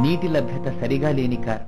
నీటి లభ్యత సరిగా లేని కార్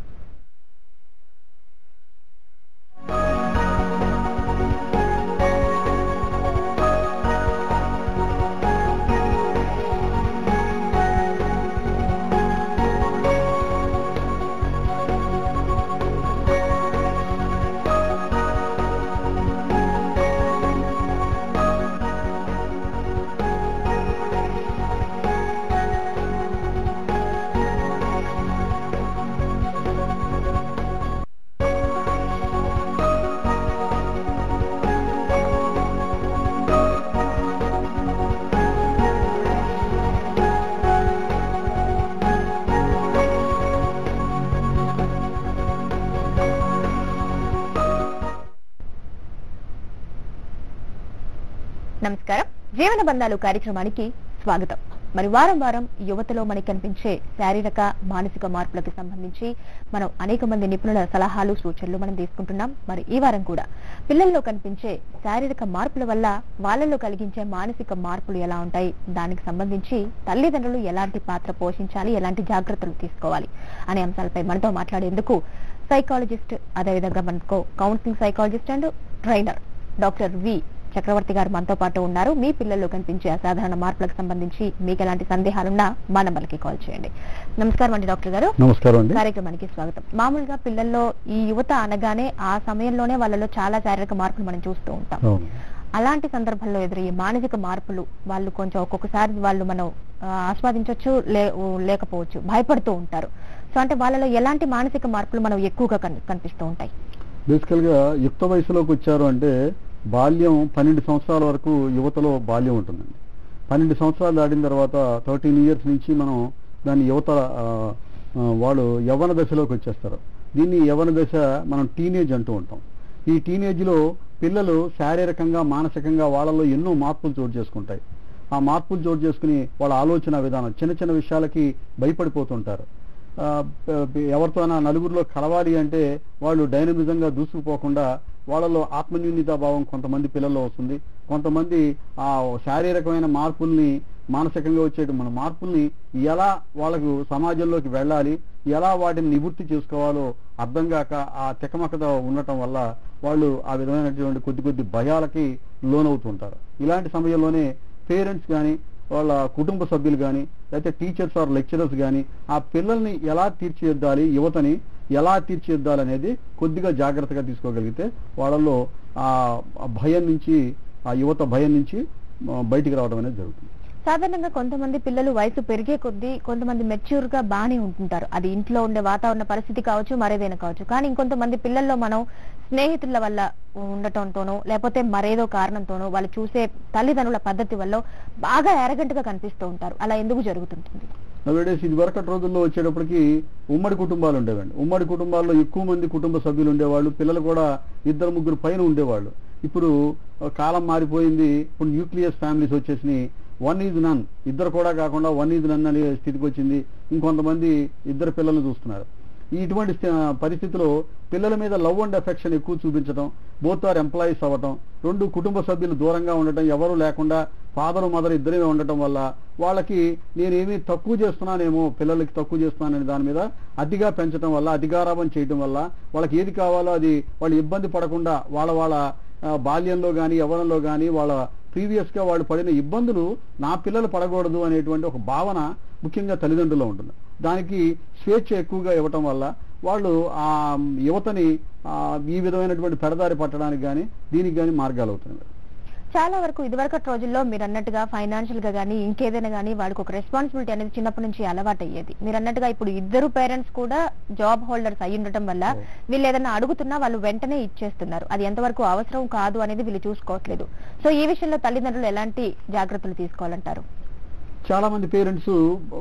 నమస్కారం జీవన బంధాలు కార్యక్రమానికి స్వాగతం మరి వారం వారం యువతలో మనకి కనిపించే శారీరక మానసిక మార్పులకు సంబంధించి మనం అనేక మంది నిపుణుల సలహాలు సూచనలు మనం తీసుకుంటున్నాం మరి ఈ వారం కూడా పిల్లల్లో కనిపించే శారీరక మార్పుల వల్ల వాళ్ళలో కలిగించే మానసిక మార్పులు ఎలా ఉంటాయి దానికి సంబంధించి తల్లిదండ్రులు ఎలాంటి పాత్ర పోషించాలి ఎలాంటి జాగ్రత్తలు తీసుకోవాలి అనే అంశాలపై మనతో మాట్లాడేందుకు సైకాలజిస్ట్ అదేవిధంగా మనకు counselling psychologist and trainer doctor V Chakravarthi garu మనతో పాటు ఉన్నారు మీ పిల్లల్లో కనిపించే అసాధారణ మార్పులకు సంబంధించి మీకు ఎలాంటి సందేహాలున్నా మా నంబర్కి కాల్ చేయండి నమస్కారం అండి డాక్టర్ గారు నమస్కారం అండి కార్యక్రమానికి స్వాగతం మామూలుగా పిల్లల్లో ఈ యువత అనగానే ఆ సమయంలోనే వాళ్ళలో చాలా శారీరక మార్పులు మనం చూస్తూ ఉంటాం అవును. అలాంటి సందర్భంలో ఎదురయ్యే మానసిక మార్పులు వాళ్ళు కొంచెం ఒక్కొక్కసారి వాళ్ళు మనం ఆ, ఆస్వాదించవచ్చు లే ఓ, లేకపోవచ్చు భయపడుతూ ఉంటారు సో అంటే వాళ్ళలో ఎలాంటి మానసిక మార్పులు మనం ఎక్కువగా కన్- కనిపిస్తూ ఉంటాయి బేసికల్ గా యుక్త వయసులోకి వచ్చారు అంటే బాల్యం పన్నెండు సంవత్సరాల వరకు యువతలో బాల్యం ఉంటుందండి పన్నెండు సంవత్సరాలు దాటిన తర్వాత థర్టీన్ ఇయర్స్ నుంచి మనం దాన్ని యువత ఆ, ఆ, వాళ్ళు యవ్వన దశలోకి వచ్చేస్తారు దీన్ని యవ్వన దశ మనం టీనేజ్ అంటూ ఉంటాం ఈ టీనేజ్లో పిల్లలు శారీరకంగా మానసికంగా వాళ్ళలో ఎన్నో మార్పులు చోటు చేసుకుంటాయి ఆ మార్పులు చోటు చేసుకుని వాళ్ళ ఆలోచన విధానం చిన్న చిన్న విషయాలకి భయపడిపోతుంటారు ఆ, ప- ప- ఎవరితోనా నలుగురిలో కలవాలి అంటే వాళ్ళు డైనమిజంగా దూసుకుపోకుండా వాళ్ళలో ఆత్మన్యూన్యత భావం కొంతమంది పిల్లల్లో వస్తుంది కొంతమంది ఆ శారీరకమైన మార్పుల్ని మానసికంగా వచ్చే మన మార్పుల్ని ఎలా వాళ్ళకు సమాజంలోకి వెళ్ళాలి ఎలా వాటిని నివృత్తి చేసుకోవాలో అర్థం కాక ఆ తికమకత ఉండటం వల్ల వాళ్ళు ఆ విధమైనటువంటి కొద్ది కొద్ది భయాలకి లోనవుతుంటారు ఇలాంటి సమయంలోనే పేరెంట్స్ కానీ వాళ్ళ కుటుంబ సభ్యులు కానీ లేకపోతే టీచర్స్ ఆర్ లెక్చరర్స్ కానీ ఆ పిల్లల్ని ఎలా తీర్చిదిద్దాలి యువతని ఎలా తీర్చిదిద్దాలి అనేది కొద్దిగా జాగ్రత్తగా తీసుకోగలిగితే వాళ్ళల్లో ఆ ఆ భయం నుంచి ఆ యువత భయం నుంచి ఆ, బయటికి రావడం అనేది జరుగుతుంది సాధారణంగా కొంతమంది పిల్లలు వయసు పెరిగే కొద్దీ కొంతమంది మెచ్యూర్ గా బానే ఉంటుంటారు అది ఇంట్లో ఉండే వాతావరణ పరిస్థితి కావచ్చు మరేదైనా కావచ్చు కానీ ఇంకొంతమంది పిల్లల్లో మనం స్నేహితుల వల్ల ఉండటంతోనో లేకపోతే మరేదో కారణంతోనో వాళ్ళు చూసే తల్లిదండ్రుల పద్ధతి వల్ల బాగా ఎరగంటగా కనిపిస్తూ ఉంటారు అలా ఎందుకు జరుగుతుంటుంది నవేడేస్ ఇది వరకటి రోజుల్లో వచ్చేటప్పటికి ఉమ్మడి కుటుంబాలు ఉండేవండి ఉమ్మడి కుటుంబాల్లో ఎక్కువ మంది కుటుంబ సభ్యులు ఉండేవాళ్ళు పిల్లలు కూడా ఇద్దరు ముగ్గురు పైన ఉండేవాళ్ళు ఇప్పుడు ఆ, కాలం మారిపోయింది ఇప్పుడు న్యూక్లియస్ ఫ్యామిలీస్ వచ్చేసినాయి వన్ ఈజ్ నన్ ఇద్దరు కూడా కాకుండా వన్ ఈజ్ నన్ అనే స్థితికి వచ్చింది ఇంకొంతమంది ఇద్దరు పిల్లలు చూస్తున్నారు ఈ ఇటువంటి స్థి- పరిస్థితిలో పిల్లల మీద లవ్ అండ్ ఎఫెక్షన్ ఎక్కువ చూపించడం బోత్ ఆర్ ఎంప్లాయీస్ అవ్వటం రెండు కుటుంబ సభ్యులు దూరంగా ఉండటం ఎవరు లేకుండా ఫాదర్ మదర్ ఇద్దరే ఉండటం వల్ల వాళ్ళకి నేనేమి తక్కువ చేస్తున్నానేమో పిల్లలకి తక్కువ చేస్తున్నానని దాని మీద అతిగా పెంచడం వల్ల అధికారాపం చేయడం వల్ల వాళ్ళకి ఏది కావాలో అది వాళ్ళు ఇబ్బంది పడకుండా వాళ్ళ వాళ్ళ ఆ, బాల్యంలో కానీ యవ్వనంలో కానీ వాళ్ళ ప్రీవియస్ గా వాళ్ళు పడిన ఇబ్బందులు నా పిల్లలు పడకూడదు అనేటువంటి ఒక భావన ముఖ్యంగా తల్లిదండ్రుల్లో ఉంటుంది దానికి స్వేచ్ఛ ఎక్కువగా ఇవ్వటం వల్ల వాళ్ళు ఆ యువతని ఆ, ఈ విధమైనటువంటి పెడదారి పట్టడానికి కానీ దీనికి కానీ మార్గాలు అవుతున్నాయి చాలా వరకు ఇదివరకటి రోజుల్లో మీరు అన్నట్టుగా ఫైనాన్షియల్ గా కానీ ఇంకేదైనా కానీ వాళ్ళకి ఒక రెస్పాన్సిబిలిటీ అనేది చిన్నప్పటి నుంచి అలవాటు అయ్యేది మీరు అన్నట్టుగా ఇప్పుడు ఇద్దరు పేరెంట్స్ కూడా జాబ్ హోల్డర్స్ అయి ఉండటం వల్ల Oh. వీళ్ళు ఏదైనా అడుగుతున్నా వాళ్ళు వెంటనే ఇచ్చేస్తున్నారు అది ఎంతవరకు అవసరం కాదు అనేది వీళ్ళు చూసుకోవట్లేదు సో ఈ విషయంలో తల్లిదండ్రులు ఎలాంటి జాగ్రత్తలు తీసుకోవాలంటారు చాలా మంది పేరెంట్స్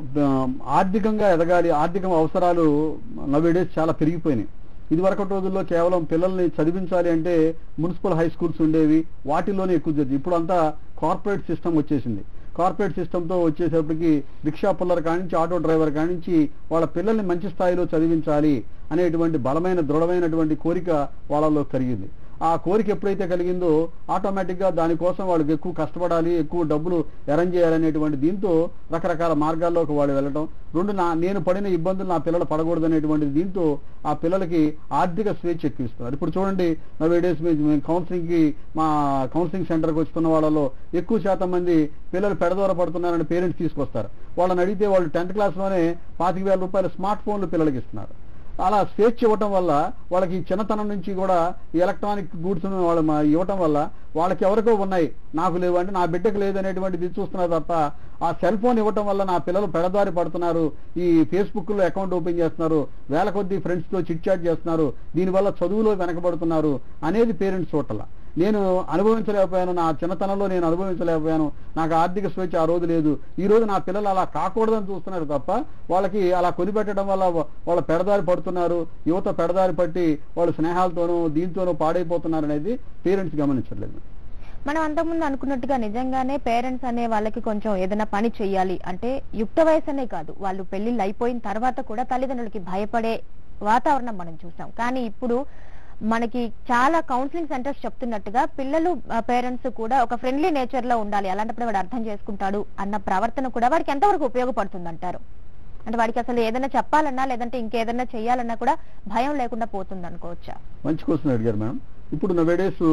ఆర్థికంగా ఎదగాలి ఆర్థిక అవసరాలు నవేడేస్ చాలా పెరిగిపోయినాయి ఇది వరకటి రోజుల్లో కేవలం పిల్లల్ని చదివించాలి అంటే మున్సిపల్ హై స్కూల్స్ ఉండేవి వాటిల్లోనే ఎక్కువ జరిగింది ఇప్పుడు అంతా కార్పొరేట్ సిస్టమ్ వచ్చేసింది కార్పొరేట్ సిస్టంతో వచ్చేసరికి రిక్షా పుల్లర్ కానించి ఆటో డ్రైవర్ కానించి వాళ్ళ పిల్లల్ని మంచి స్థాయిలో చదివించాలి అనేటువంటి బలమైన దృఢమైనటువంటి కోరిక వాళ్ళలో కలిగింది ఆ కోరిక ఎప్పుడైతే కలిగిందో ఆటోమేటిక్ గా దానికోసం వాళ్ళకి ఎక్కువ కష్టపడాలి ఎక్కువ డబ్బులు అరేంజ్ చేయాలనేటువంటి దీంతో రకరకాల మార్గాల్లోకి వాళ్ళు వెళ్ళడం రెండు నా నేను పడిన ఇబ్బందులు నా పిల్లలు పడకూడదు అనేటువంటి దీంతో ఆ పిల్లలకి ఆర్థిక స్వేచ్ఛ ఎక్కువిస్తున్నారు ఇప్పుడు చూడండి నవే డేస్ మేము కౌన్సిలింగ్ కి మా కౌన్సిలింగ్ సెంటర్కి వస్తున్న వాళ్ళలో ఎక్కువ శాతం మంది పిల్లలు పెడదోర పడుతున్నారని పేరెంట్స్ తీసుకొస్తారు వాళ్ళని అడిగితే వాళ్ళు టెన్త్ క్లాస్లోనే పాతిక వేల రూపాయల స్మార్ట్ ఫోన్లు పిల్లలకి ఇస్తున్నారు అలా స్వేచ్ఛ ఇవ్వటం వల్ల వాళ్ళకి ఈ చిన్నతనం నుంచి కూడా ఈ ఎలక్ట్రానిక్ గూడ్స్ వాళ్ళు మా- ఇవ్వటం వల్ల వాళ్ళకి ఎవరికో ఉన్నాయి నాకు లేవు అంటే నా బిడ్డకు లేదు అనేటువంటిది చూస్తున్నారు తప్ప ఆ సెల్ ఫోన్ ఇవ్వటం వల్ల నా పిల్లలు పెడదారి పడుతున్నారు ఈ ఫేస్బుక్ లో అకౌంట్ ఓపెన్ చేస్తున్నారు వేల కొద్ది ఫ్రెండ్స్ తో చిట్ చాట్ చేస్తున్నారు దీనివల్ల చదువులో వెనకబడుతున్నారు అనేది పేరెంట్స్ చూడాల నేను అనుభవించలేకపోయాను నా చిన్నతనంలో నేను అనుభవించలేకపోయాను నాకు ఆర్థిక స్వేచ్ఛ ఆ రోజు లేదు ఈ రోజు నా పిల్లలు అలా కాకూడదని చూస్తున్నారు తప్ప వాళ్ళకి అలా కొనిపెట్టడం వల్ల వా- వాళ్ళ పెడదారి పడుతున్నారు యువత పెడదారి పట్టి వాళ్ళు స్నేహాలతోనూ దీంతోనూ పాడైపోతున్నారు అనేది పేరెంట్స్ గమనించట్లేదు మనం అంతకుముందు అనుకున్నట్టుగా నిజంగానే పేరెంట్స్ అనే వాళ్ళకి కొంచెం ఏదైనా పని చెయ్యాలి అంటే యుక్త వయసు కాదు వాళ్ళు పెళ్లిళ్ళు అయిపోయిన తర్వాత కూడా తల్లిదండ్రులకి భయపడే వాతావరణం మనం చూసాం కానీ ఇప్పుడు మనకి చాలా కౌన్సిలింగ్ సెంటర్స్ చెప్తున్నట్టుగా పిల్లలు పేరెంట్స్ కూడా ఒక ఫ్రెండ్లీ నేచర్ లో ఉండాలి అలాంటప్పుడు వాడు అర్థం చేసుకుంటాడు అన్న ప్రవర్తన కూడా వాడికి ఎంతవరకు ఉపయోగపడుతుంది అంటారు అంటే వాడికి అసలు ఏదైనా చెప్పాలన్నా లేదంటే ఇంకేదైనా చెయ్యాలన్నా కూడా భయం లేకుండా పోతుంది అనుకోవచ్చా మంచి క్వశ్చన్ అడిగారు మేడం ఇప్పుడు నవేడేస్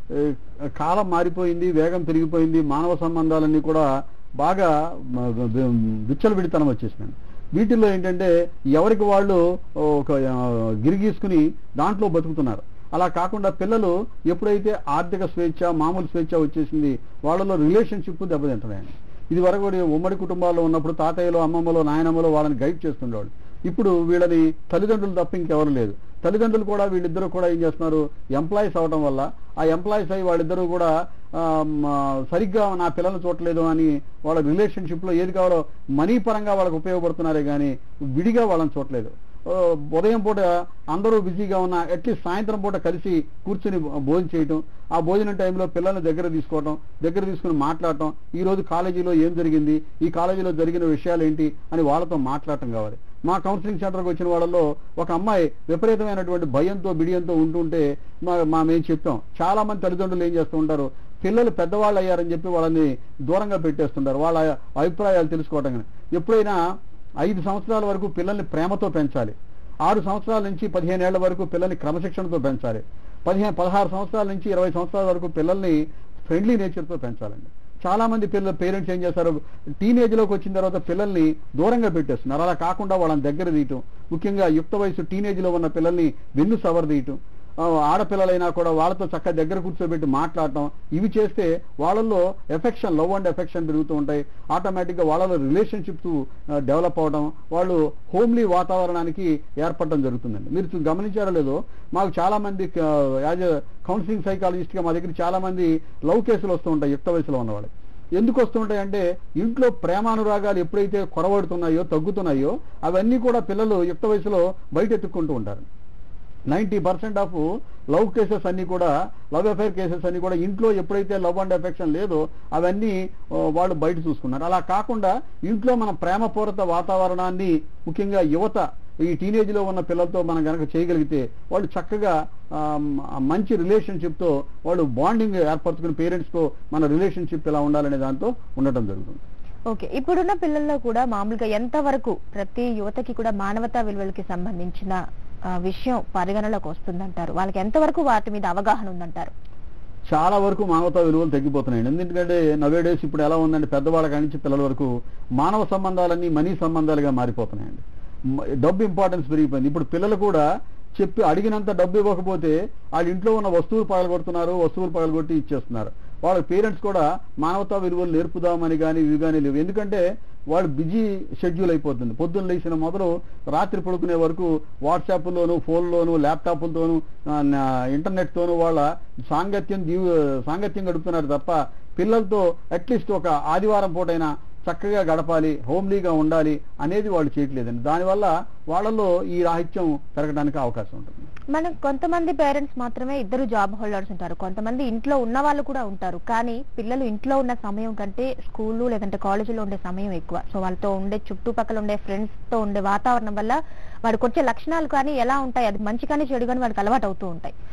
కాలం మారిపోయింది వేగం పెరిగిపోయింది మానవ సంబంధాలన్నీ కూడా బాగా మ- వ- విచ్చలవిడితనం వచ్చేసింది వీటిల్లో ఏంటంటే ఎవరికి వాళ్ళు ఒక ఆ, గిరిగీసుకుని దాంట్లో బతుకుతున్నారు అలా కాకుండా పిల్లలు ఎప్పుడైతే ఆర్థిక స్వేచ్ఛ మామూలు స్వేచ్ఛ వచ్చేసింది వాళ్ళలో రిలేషన్షిప్ దెబ్బతింటున్నాయండి ఇది వరకు కూడా ఉమ్మడి కుటుంబాల్లో ఉన్నప్పుడు తాతయ్యలో అమ్మమ్మలో నాయనమ్మలో వాళ్ళని గైడ్ చేస్తుండేవాడు ఇప్పుడు వీళ్ళని తల్లిదండ్రులు తప్ప ఇంకెవరు లేదు తల్లిదండ్రులు కూడా వీళ్ళిద్దరూ కూడా ఏం చేస్తున్నారు ఎంప్లాయీస్ అవడం వల్ల ఆ ఎంప్లాయీస్ అయ్యి వాళ్ళిద్దరూ కూడా ఆ, మ, సరిగ్గా నా పిల్లల్ని చూడలేదు అని వాళ్ళ రిలేషన్షిప్ లో ఏది కావాలో మనీ పరంగా వాళ్ళకి ఉపయోగపడుతున్నారే కానీ విడిగా వాళ్ళని చూడలేదు ఆ, ఉదయం పూట అందరూ బిజీగా ఉన్న అట్లీస్ట్ సాయంత్రం పూట కలిసి కూర్చుని భోజనం చేయటం ఆ భోజనం టైంలో పిల్లల్ని దగ్గర తీసుకోవటం దగ్గర తీసుకుని మాట్లాడటం ఈ రోజు కాలేజీలో ఏం జరిగింది ఈ కాలేజీలో జరిగిన విషయాలు ఏంటి అని వాళ్ళతో మాట్లాడటం కావాలి మా కౌన్సిలింగ్ సెంటర్కి వచ్చిన వాళ్ళలో ఒక అమ్మాయి విపరీతమైనటువంటి భయంతో బిడియంతో ఉంటుంటే మా మా మేము చెప్తాం చాలా మంది తల్లిదండ్రులు ఏం చేస్తూ ఉంటారు పిల్లలు పెద్దవాళ్ళు అయ్యారని చెప్పి వాళ్ళని దూరంగా పెట్టేస్తుంటారు వాళ్ళ అభిప్రాయాలు తెలుసుకోవటం కానీ ఎప్పుడైనా ఐదు సంవత్సరాల వరకు పిల్లల్ని ప్రేమతో పెంచాలి ఆరు సంవత్సరాల నుంచి పదిహేను ఏళ్ల వరకు పిల్లల్ని క్రమశిక్షణతో పెంచాలి పదిహేను పదహారు సంవత్సరాల నుంచి ఇరవై సంవత్సరాల వరకు పిల్లల్ని ఫ్రెండ్లీ నేచర్తో పెంచాలండి చాలా మంది పిల్లల పేరెంట్స్ ఏం చేస్తారు టీనేజ్ లోకి వచ్చిన తర్వాత పిల్లల్ని దూరంగా పెట్టేస్తున్నారు అలా కాకుండా వాళ్ళని దగ్గర తీయటం ముఖ్యంగా యుక్త వయసు టీనేజ్ లో ఉన్న పిల్లల్ని వెన్ను సవరదీయటం ఆ, ఆడపిల్లలైనా కూడా వాళ్ళతో చక్కగా దగ్గర కూర్చోబెట్టి మాట్లాడటం ఇవి చేస్తే వాళ్ళల్లో ఎఫెక్షన్ లవ్ అండ్ ఎఫెక్షన్ పెరుగుతూ ఉంటాయి ఆటోమేటిక్గా వాళ్ళలో రిలేషన్షిప్స్ డెవలప్ అవడం వాళ్ళు హోమ్లీ వాతావరణానికి ఏర్పడడం జరుగుతుందండి మీరు చూ- గమనించారో లేదో మాకు చాలా మంది యాజ్ కౌన్సిలింగ్ సైకాలజిస్ట్ గా మా దగ్గర చాలా మంది లవ్ కేసులు వస్తూ ఉంటాయి యుక్త వయసులో ఉన్నవాళ్ళు ఎందుకు వస్తుంటాయంటే ఇంట్లో ప్రేమానురాగాలు ఎప్పుడైతే కొరవడుతున్నాయో తగ్గుతున్నాయో అవన్నీ కూడా పిల్లలు యుక్త వయసులో బయట ఎత్తుక్కుంటూ ఉంటారు ninety percent of love cases అన్ని కూడా లవ్ అఫైర్ కేసెస్ అన్ని కూడా ఇంట్లో ఎప్పుడైతే లవ్ అండ్ ఎఫెక్షన్ లేదో అవన్నీ ఆ, వాళ్ళు బయట చూసుకున్నారు అలా కాకుండా ఇంట్లో మన ప్రేమపూరిత వాతావరణాన్ని ముఖ్యంగా యువత ఈ టీనేజ్ లో ఉన్న పిల్లలతో మనం గనక చేయగలిగితే వాళ్ళు చక్కగా ఆ, మ- మంచి రిలేషన్షిప్ తో వాళ్ళు బాండింగ్ ఏర్పరచుకుని పేరెంట్స్ తో మన రిలేషన్షిప్ ఎలా ఉండాలనే దాంతో ఉండటం జరుగుతుంది ఓకే ఇప్పుడున్న పిల్లల్లో కూడా మామూలుగా ఎంత వరకు ప్రతి యువతకి కూడా మానవతా విలువలకి సంబంధించిన ఆ, విషయం పరిగణలోకి వస్తుందంటారు వాళ్ళకి ఎంతవరకు వాటి మీద అవగాహన ఉందంటారు చాలా వరకు మానవతా విలువలు తగ్గిపోతున్నాయండి ఎందుకంటే నవే డేస్ ఇప్పుడు ఎలా ఉందంటే పెద్దవాళ్ళ కాడి నుంచి పిల్లల వరకు మానవ సంబంధాలన్నీ మనీ సంబంధాలుగా మారిపోతున్నాయండి మ- డబ్బు ఇంపార్టెన్స్ పెరిగిపోయింది ఇప్పుడు పిల్లలు కూడా చెప్పి అడిగినంత డబ్బు ఇవ్వకపోతే వాళ్ళ ఇంట్లో ఉన్న వస్తువులు పగలగొడుతున్నారు వస్తువులు పగలగొట్టి ఇచ్చేస్తున్నారు వాళ్ళ పేరెంట్స్ కూడా మానవతా విలువలు నేర్పుదామని కానీ ఇవి కానీ లేవు ఎందుకంటే వాళ్ళు బిజీ షెడ్యూల్ అయిపోతుంది పొద్దున్న లేచిన మొదలు రాత్రి పడుకునే వరకు వాట్సాప్లోను ఫోన్లోను ల్యాప్టాప్లతోను ఇంటర్నెట్తోను వాళ్ళ సాంగత్యం దీవు సాంగత్యం గడుపుతున్నారు తప్ప పిల్లలతో అట్లీస్ట్ ఒక ఆదివారం పూటైనా చక్కగా గడపాలి హోమ్లీగా ఉండాలి అనేది వాళ్ళు చేయట్లేదండి దానివల్ల వాళ్ళలో ఈ రాహిత్యం పెరగడానికి అవకాశం ఉంటుంది మనం కొంతమంది పేరెంట్స్ మాత్రమే ఇద్దరు జాబ్ హోల్డర్స్ ఉంటారు కొంతమంది ఇంట్లో ఉన్న వాళ్ళు కూడా ఉంటారు కానీ పిల్లలు ఇంట్లో ఉన్న సమయం కంటే స్కూళ్ళు లేదంటే కాలేజీలో ఉండే సమయం ఎక్కువ సో వాళ్ళతో ఉండే చుట్టుపక్కల ఉండే ఫ్రెండ్స్ తో ఉండే వాతావరణం వల్ల వాడికి వచ్చే లక్షణాలు కానీ ఎలా ఉంటాయి అది మంచి కానీ చెడు కానీ వాడికి అలవాటు అవుతూ ఉంటాయి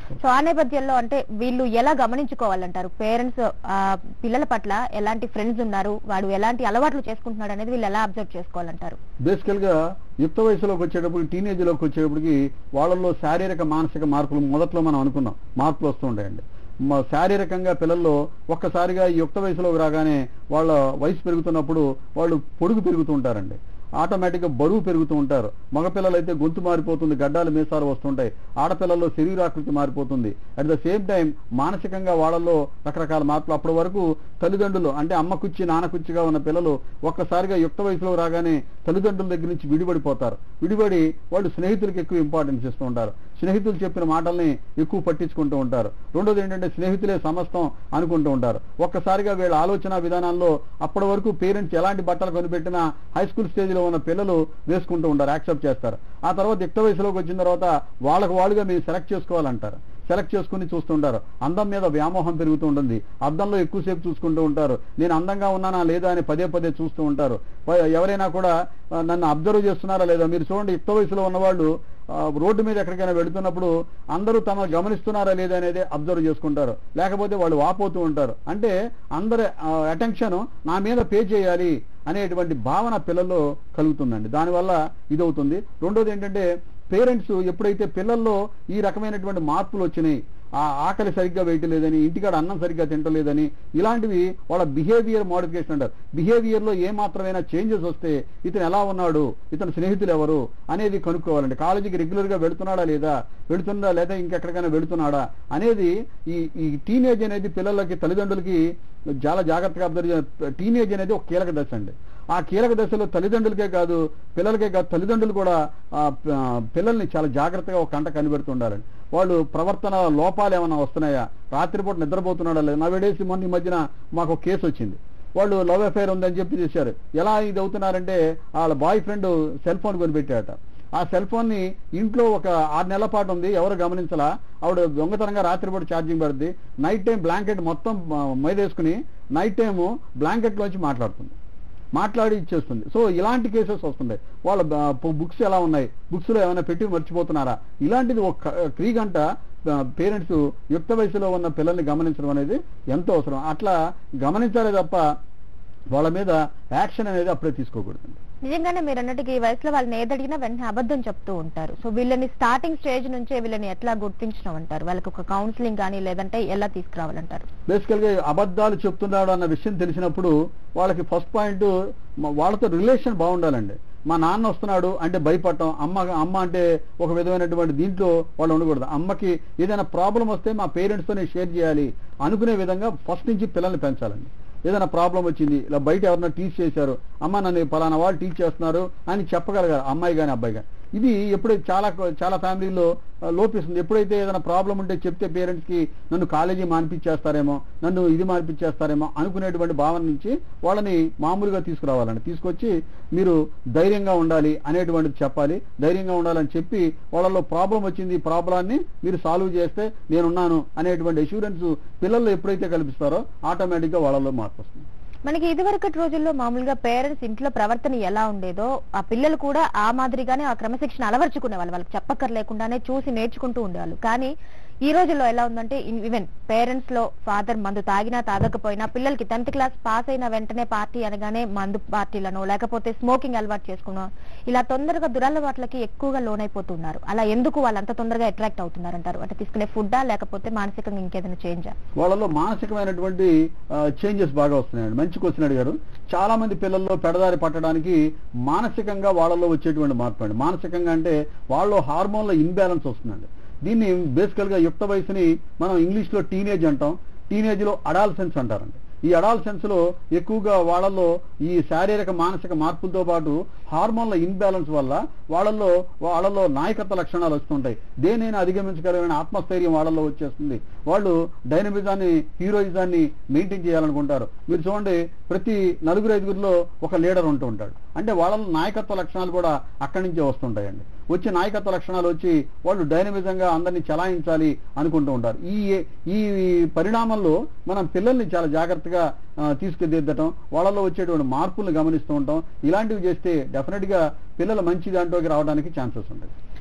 సో ఆ నేపథ్యంలో అంటే వీళ్ళు ఎలా గమనించుకోవాలంటారు పేరెంట్స్ పిల్లల పట్ల ఎలాంటి ఫ్రెండ్స్ ఉన్నారు వాడు ఎలాంటి అలవాట్లు చేసుకుంటున్నాడు అనేది వీళ్ళు ఎలా అబ్జర్వ్ చేసుకోవాలంటారు బేసికల్ గా యుక్త వయసులోకి వచ్చేటప్పుడు టీనేజ్ లోకి వచ్చేటప్పటికి వాళ్ళల్లో శారీరక మానసిక మార్పులు మొదట్లో మనం అనుకున్నాం మార్పులు వస్తూ ఉంటాయండి మ- శారీరకంగా పిల్లల్లో ఒక్కసారిగా ఈ యుక్త వయసులోకి రాగానే వాళ్ళ వయసు పెరుగుతున్నప్పుడు వాళ్ళు పొడుగు పెరుగుతూ ఉంటారండి ఆటోమేటిక్గా బరువు పెరుగుతూ ఉంటారు మగపిల్లలు అయితే గొంతు మారిపోతుంది గడ్డాలు మీసాలు వస్తుంటాయి ఆడపిల్లల్లో శరీరాకృతి మారిపోతుంది అట్ ద సేమ్ టైం మానసికంగా వాళ్ళల్లో రకరకాల మార్పులు అప్పటి వరకు తల్లిదండ్రులు అంటే అమ్మ కుచ్చి నాన్న కుచ్చిగా ఉన్న పిల్లలు ఒక్కసారిగా యుక్త వయసులో రాగానే తల్లిదండ్రుల దగ్గర నుంచి విడిపడిపోతారు విడిపడి వాళ్ళు స్నేహితులకు ఎక్కువ ఇంపార్టెన్స్ ఇస్తూ ఉంటారు స్నేహితులు చెప్పిన మాటల్ని ఎక్కువ పట్టించుకుంటూ ఉంటారు రెండోది ఏంటంటే స్నేహితులే సమస్తం అనుకుంటూ ఉంటారు ఒక్కసారిగా వీళ్ళ ఆలోచన విధానాల్లో అప్పటి వరకు పేరెంట్స్ ఎలాంటి బట్టలు కొనిపెట్టినా హై స్కూల్ స్టేజ్లో ఉన్న పిల్లలు వేసుకుంటూ ఉంటారు యాక్సెప్ట్ చేస్తారు ఆ తర్వాత యుక్త వయసులోకి వచ్చిన తర్వాత వాళ్ళకు వాళ్ళుగా మీరు సెలెక్ట్ చేసుకోవాలంటారు సెలెక్ట్ చేసుకుని చూస్తుంటారు అందం మీద వ్యామోహం పెరుగుతూ ఉంటుంది అద్దంలో ఎక్కువసేపు చూసుకుంటూ ఉంటారు నేను అందంగా ఉన్నానా లేదా అని పదే పదే చూస్తూ ఉంటారు ప- ఎవరైనా కూడా ఆ, నన్ను అబ్జర్వ్ చేస్తున్నారా లేదా మీరు చూడండి యుక్త వయసులో ఉన్నవాళ్ళు ఆ, రోడ్డు మీద ఎక్కడికైనా వెళుతున్నప్పుడు అందరూ తమ గమనిస్తున్నారా లేదా అనేది అబ్జర్వ్ చేసుకుంటారు లేకపోతే వాళ్ళు వాపోతూ ఉంటారు అంటే అందరి అటెన్షన్ నా మీద పే చేయాలి అనేటువంటి భావన పిల్లల్లో కలుగుతుందండి దానివల్ల ఇదవుతుంది రెండోది ఏంటంటే పేరెంట్స్ ఎప్పుడైతే పిల్లల్లో ఈ రకమైనటువంటి మార్పులు వచ్చినాయి ఆ ఆకలి సరిగ్గా వేయట్లేదని ఇంటికాడ అన్నం సరిగ్గా తింటలేదని ఇలాంటివి వాళ్ళ బిహేవియర్ మోడిఫికేషన్ అంటారు బిహేవియర్ లో ఏ మాత్రమైనా చేంజెస్ వస్తే ఇతను ఎలా ఉన్నాడు ఇతని స్నేహితులు ఎవరు అనేది కనుక్కోవాలండి కాలేజీకి రెగ్యులర్ గా వెళుతున్నాడా లేదా వెళుతుందా లేదా ఇంకెక్కడికైనా వెళుతున్నాడా అనేది ఈ ఈ టీనేజ్ అనేది పిల్లలకి తల్లిదండ్రులకి చాలా జాగ్రత్తగా అబ్జర్వ్ టీనేజ్ అనేది ఒక కీలక దశ అండి ఆ కీలక దశలో తల్లిదండ్రులకే కాదు పిల్లలకే కాదు తల్లిదండ్రులు కూడా ఆ ప- ఆ పిల్లల్ని చాలా జాగ్రత్తగా ఒక కంట కనిపెడుతుండాలండి వాళ్ళు ప్రవర్తన లోపాలు ఏమైనా వస్తున్నాయా రాత్రిపూట నిద్రపోతున్నాడా లేదా నవేడేసి మొన్న ఈ మధ్యన మాకు ఒక కేసు వచ్చింది వాళ్ళు లవ్ అఫైర్ ఉందని చెప్పి చేశారు ఎలా ఇది అవుతున్నారంటే వాళ్ళ బాయ్ ఫ్రెండ్ సెల్ ఫోన్ కొనిపెట్టాడట ఆ సెల్ ఫోన్ ని ఇంట్లో ఒక ఆరు నెలల పాటు ఉంది ఎవరు గమనించలా ఆవిడ దొంగతనంగా రాత్రిపూట ఛార్జింగ్ పడుద్ది నైట్ టైం బ్లాంకెట్ మొత్తం ఆ, మీదేసుకుని నైట్ టైం బ్లాంకెట్ లోంచి మాట్లాడుతుంది మాట్లాడి ఇచ్చేస్తుంది సో ఇలాంటి కేసెస్ వస్తుంటాయి వాళ్ళ బుక్స్ ఎలా ఉన్నాయి బుక్స్ లో ఏమైనా పెట్టి మర్చిపోతున్నారా ఇలాంటిది ఒక క్రీ గంట పేరెంట్స్ యుక్త వయసులో ఉన్న పిల్లల్ని గమనించడం అనేది ఎంతో అవసరం అట్లా గమనించాలే తప్ప వాళ్ళ మీద యాక్షన్ అనేది అప్పుడే తీసుకోకూడదండి నిజంగానే మీరు అన్నట్టుగా ఈ వయసులో వాళ్ళని ఏదడిగినా వెంటనే అబద్ధం చెప్తూ ఉంటారు సో వీళ్ళని స్టార్టింగ్ స్టేజ్ నుంచే వీళ్ళని ఎట్లా గుర్తించడం అంటారు వాళ్ళకి ఒక కౌన్సిలింగ్ కానీ లేదంటే ఎలా తీసుకురావాలంటారు బేసికల్ గా అబద్ధాలు చెప్తున్నాడు అన్న విషయం తెలిసినప్పుడు వాళ్ళకి ఫస్ట్ పాయింట్ వాళ్ళతో రిలేషన్ బాగుండాలండి మా నాన్న వస్తున్నాడు అంటే భయపడటం అమ్మ అమ్మ అంటే ఒక విధమైనటువంటి దీంట్లో వాళ్ళు ఉండకూడదు అమ్మకి ఏదైనా ప్రాబ్లం వస్తే మా పేరెంట్స్ తోనే షేర్ చేయాలి అనుకునే విధంగా ఫస్ట్ నుంచి పిల్లల్ని పెంచాలండి ఏదైనా ప్రాబ్లం వచ్చింది ఇలా బయట ఎవరైనా టీచ్ చేశారు అమ్మ నన్ను పలానా వాళ్ళు టీచ్ చేస్తున్నారు అని చెప్పగలగాలి అమ్మాయి కానీ అబ్బాయి కానీ ఇది ఎప్పుడైతే చాలా చాలా ఫ్యామిలీలో ఆ, లోపిస్తుంది ఎప్పుడైతే ఏదైనా ప్రాబ్లం ఉంటే చెప్తే పేరెంట్స్ కి నన్ను కాలేజీ మానిపించేస్తారేమో నన్ను ఇది మానిపించేస్తారేమో అనుకునేటువంటి భావన నుంచి వాళ్ళని మామూలుగా తీసుకురావాలండి తీసుకొచ్చి మీరు ధైర్యంగా ఉండాలి అనేటువంటిది చెప్పాలి ధైర్యంగా ఉండాలని చెప్పి వాళ్ళలో ప్రాబ్లం వచ్చింది ఈ ప్రాబ్లాన్ని మీరు సాల్వ్ చేస్తే నేనున్నాను అనేటువంటి అష్యూరెన్స్ పిల్లల్లో ఎప్పుడైతే కల్పిస్తారో ఆటోమేటిక్ గా వాళ్ళలో మార్పు వస్తుంది మనకి ఇదివరకటి రోజుల్లో మామూలుగా పేరెంట్స్ ఇంట్లో ప్రవర్తన ఎలా ఉండేదో ఆ పిల్లలు కూడా ఆ మాదిరిగానే ఆ క్రమశిక్షణ అలవర్చుకునే వాళ్ళు వాళ్ళకి చెప్పక్కర్లేకుండానే చూసి నేర్చుకుంటూ ఉండేవాళ్ళు కానీ ఈ రోజుల్లో ఎలా ఉందంటే ఈవెన్ పేరెంట్స్ లో ఫాదర్ మందు తాగినా తాగకపోయినా పిల్లలకి టెన్త్ క్లాస్ పాస్ అయిన వెంటనే పార్టీ అనగానే మందు పార్టీలను లేకపోతే స్మోకింగ్ అలవాటు చేసుకున్నాం ఇలా తొందరగా దురలవాట్లకి ఎక్కువగా లోనైపోతున్నారు అలా ఎందుకు వాళ్ళు అంత తొందరగా అట్రాక్ట్ అవుతున్నారంటారు అంటే తీసుకునే ఫుడ్డా లేకపోతే మానసికంగా ఇంకేదైనా చేంజా వాళ్ళలో మానసికమైనటువంటి చేంజెస్ బాగా వస్తున్నాయండి మంచి క్వశ్చన్ అడిగారు చాలా మంది పిల్లల్లో పెడదారి పట్టడానికి మానసికంగా వాళ్ళలో వచ్చేటువంటి మార్పు అండి మానసికంగా అంటే వాళ్ళలో హార్మోన్ల ఇన్బ్యాలెన్స్ వస్తుందండి దీన్ని బేసికల్ గా యుక్త వయసుని మనం ఇంగ్లీష్ లో టీనేజ్ అంటాం టీనేజ్ లో అడాల్సెన్స్ అంటారండి ఈ అడాల్సెన్స్ లో ఎక్కువగా వాళ్ళల్లో ఈ శారీరక మానసిక మార్పులతో పాటు హార్మోన్ల ఇన్బ్యాలెన్స్ వల్ల వాళ్ళల్లో వాళ్ళలో నాయకత్వ లక్షణాలు వస్తుంటాయి దేనైనా అధిగమించగలిగిన ఆత్మస్థైర్యం వాళ్ళల్లో వచ్చేస్తుంది వాళ్ళు డైనమిజాన్ని హీరోయిజాన్ని మెయింటైన్ చేయాలనుకుంటారు మీరు చూడండి ప్రతి నలుగురు ఐదుగురిలో ఒక లీడర్ ఉంటూ ఉంటాడు అంటే వాళ్ళలో నాయకత్వ లక్షణాలు కూడా అక్కడి నుంచే వస్తుంటాయండి వచ్చి నాయకత్వ లక్షణాలు వచ్చి వాళ్ళు డైనమిజంగా అందరినీ చలాయించాలి అనుకుంటూ ఉంటారు ఈ ఈ పరిణామంలో మనం పిల్లల్ని చాలా జాగ్రత్తగా ఆ, తీసుకుదిద్దటం వాళ్ళలో వచ్చేటువంటి మార్పులను గమనిస్తూ ఉంటాం ఇలాంటివి చేస్తే డెఫినెట్ గా పిల్లలు మంచి దాంట్లోకి రావడానికి ఛాన్సెస్ ఉంటాయి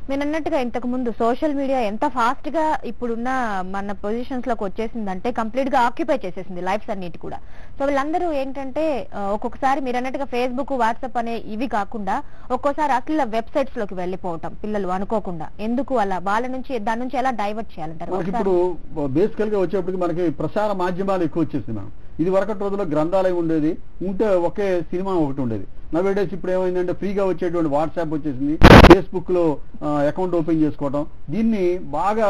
మీరు అన్నట్టుగా ఇంతకు ముందు సోషల్ మీడియా ఎంత ఫాస్ట్ గా ఇప్పుడున్న మన పొజిషన్స్ లోకి వచ్చేసిందంటే కంప్లీట్ గా ఆక్యుపై చేసేసింది లైఫ్స్ అన్నిటి కూడా సో వీళ్ళందరూ ఏంటంటే ఆ, ఒక్కొక్కసారి మీరు అన్నట్టుగా ఫేస్బుక్ వాట్సాప్ అనే ఇవి కాకుండా ఒక్కోసారి అసలు వెబ్సైట్స్ లోకి వెళ్ళిపోవటం పిల్లలు అనుకోకుండా ఎందుకు అలా వాళ్ళ నుంచి దాని నుంచి ఎలా డైవర్ట్ చేయాలంటారు మనకి ఒకసారి- ఇప్పుడు బేసికల్ గా వచ్చేప్పటికి మనకి ప్రసార మాధ్యమాలు ఎక్కువ వచ్చేసింది మనం ఇది వరకటి రోజుల్లో గ్రంథాలయం ఉండేది ఉంటే ఒకే సినిమా ఒకటి ఉండేది నవేడేస్ ఇప్పుడు ఏమైందంటే ఫ్రీగా వచ్చేటువంటి వాట్సాప్ వచ్చేసింది ఫేస్బుక్ లో అకౌంట్ ఓపెన్ చేసుకోవడం దీన్ని బాగా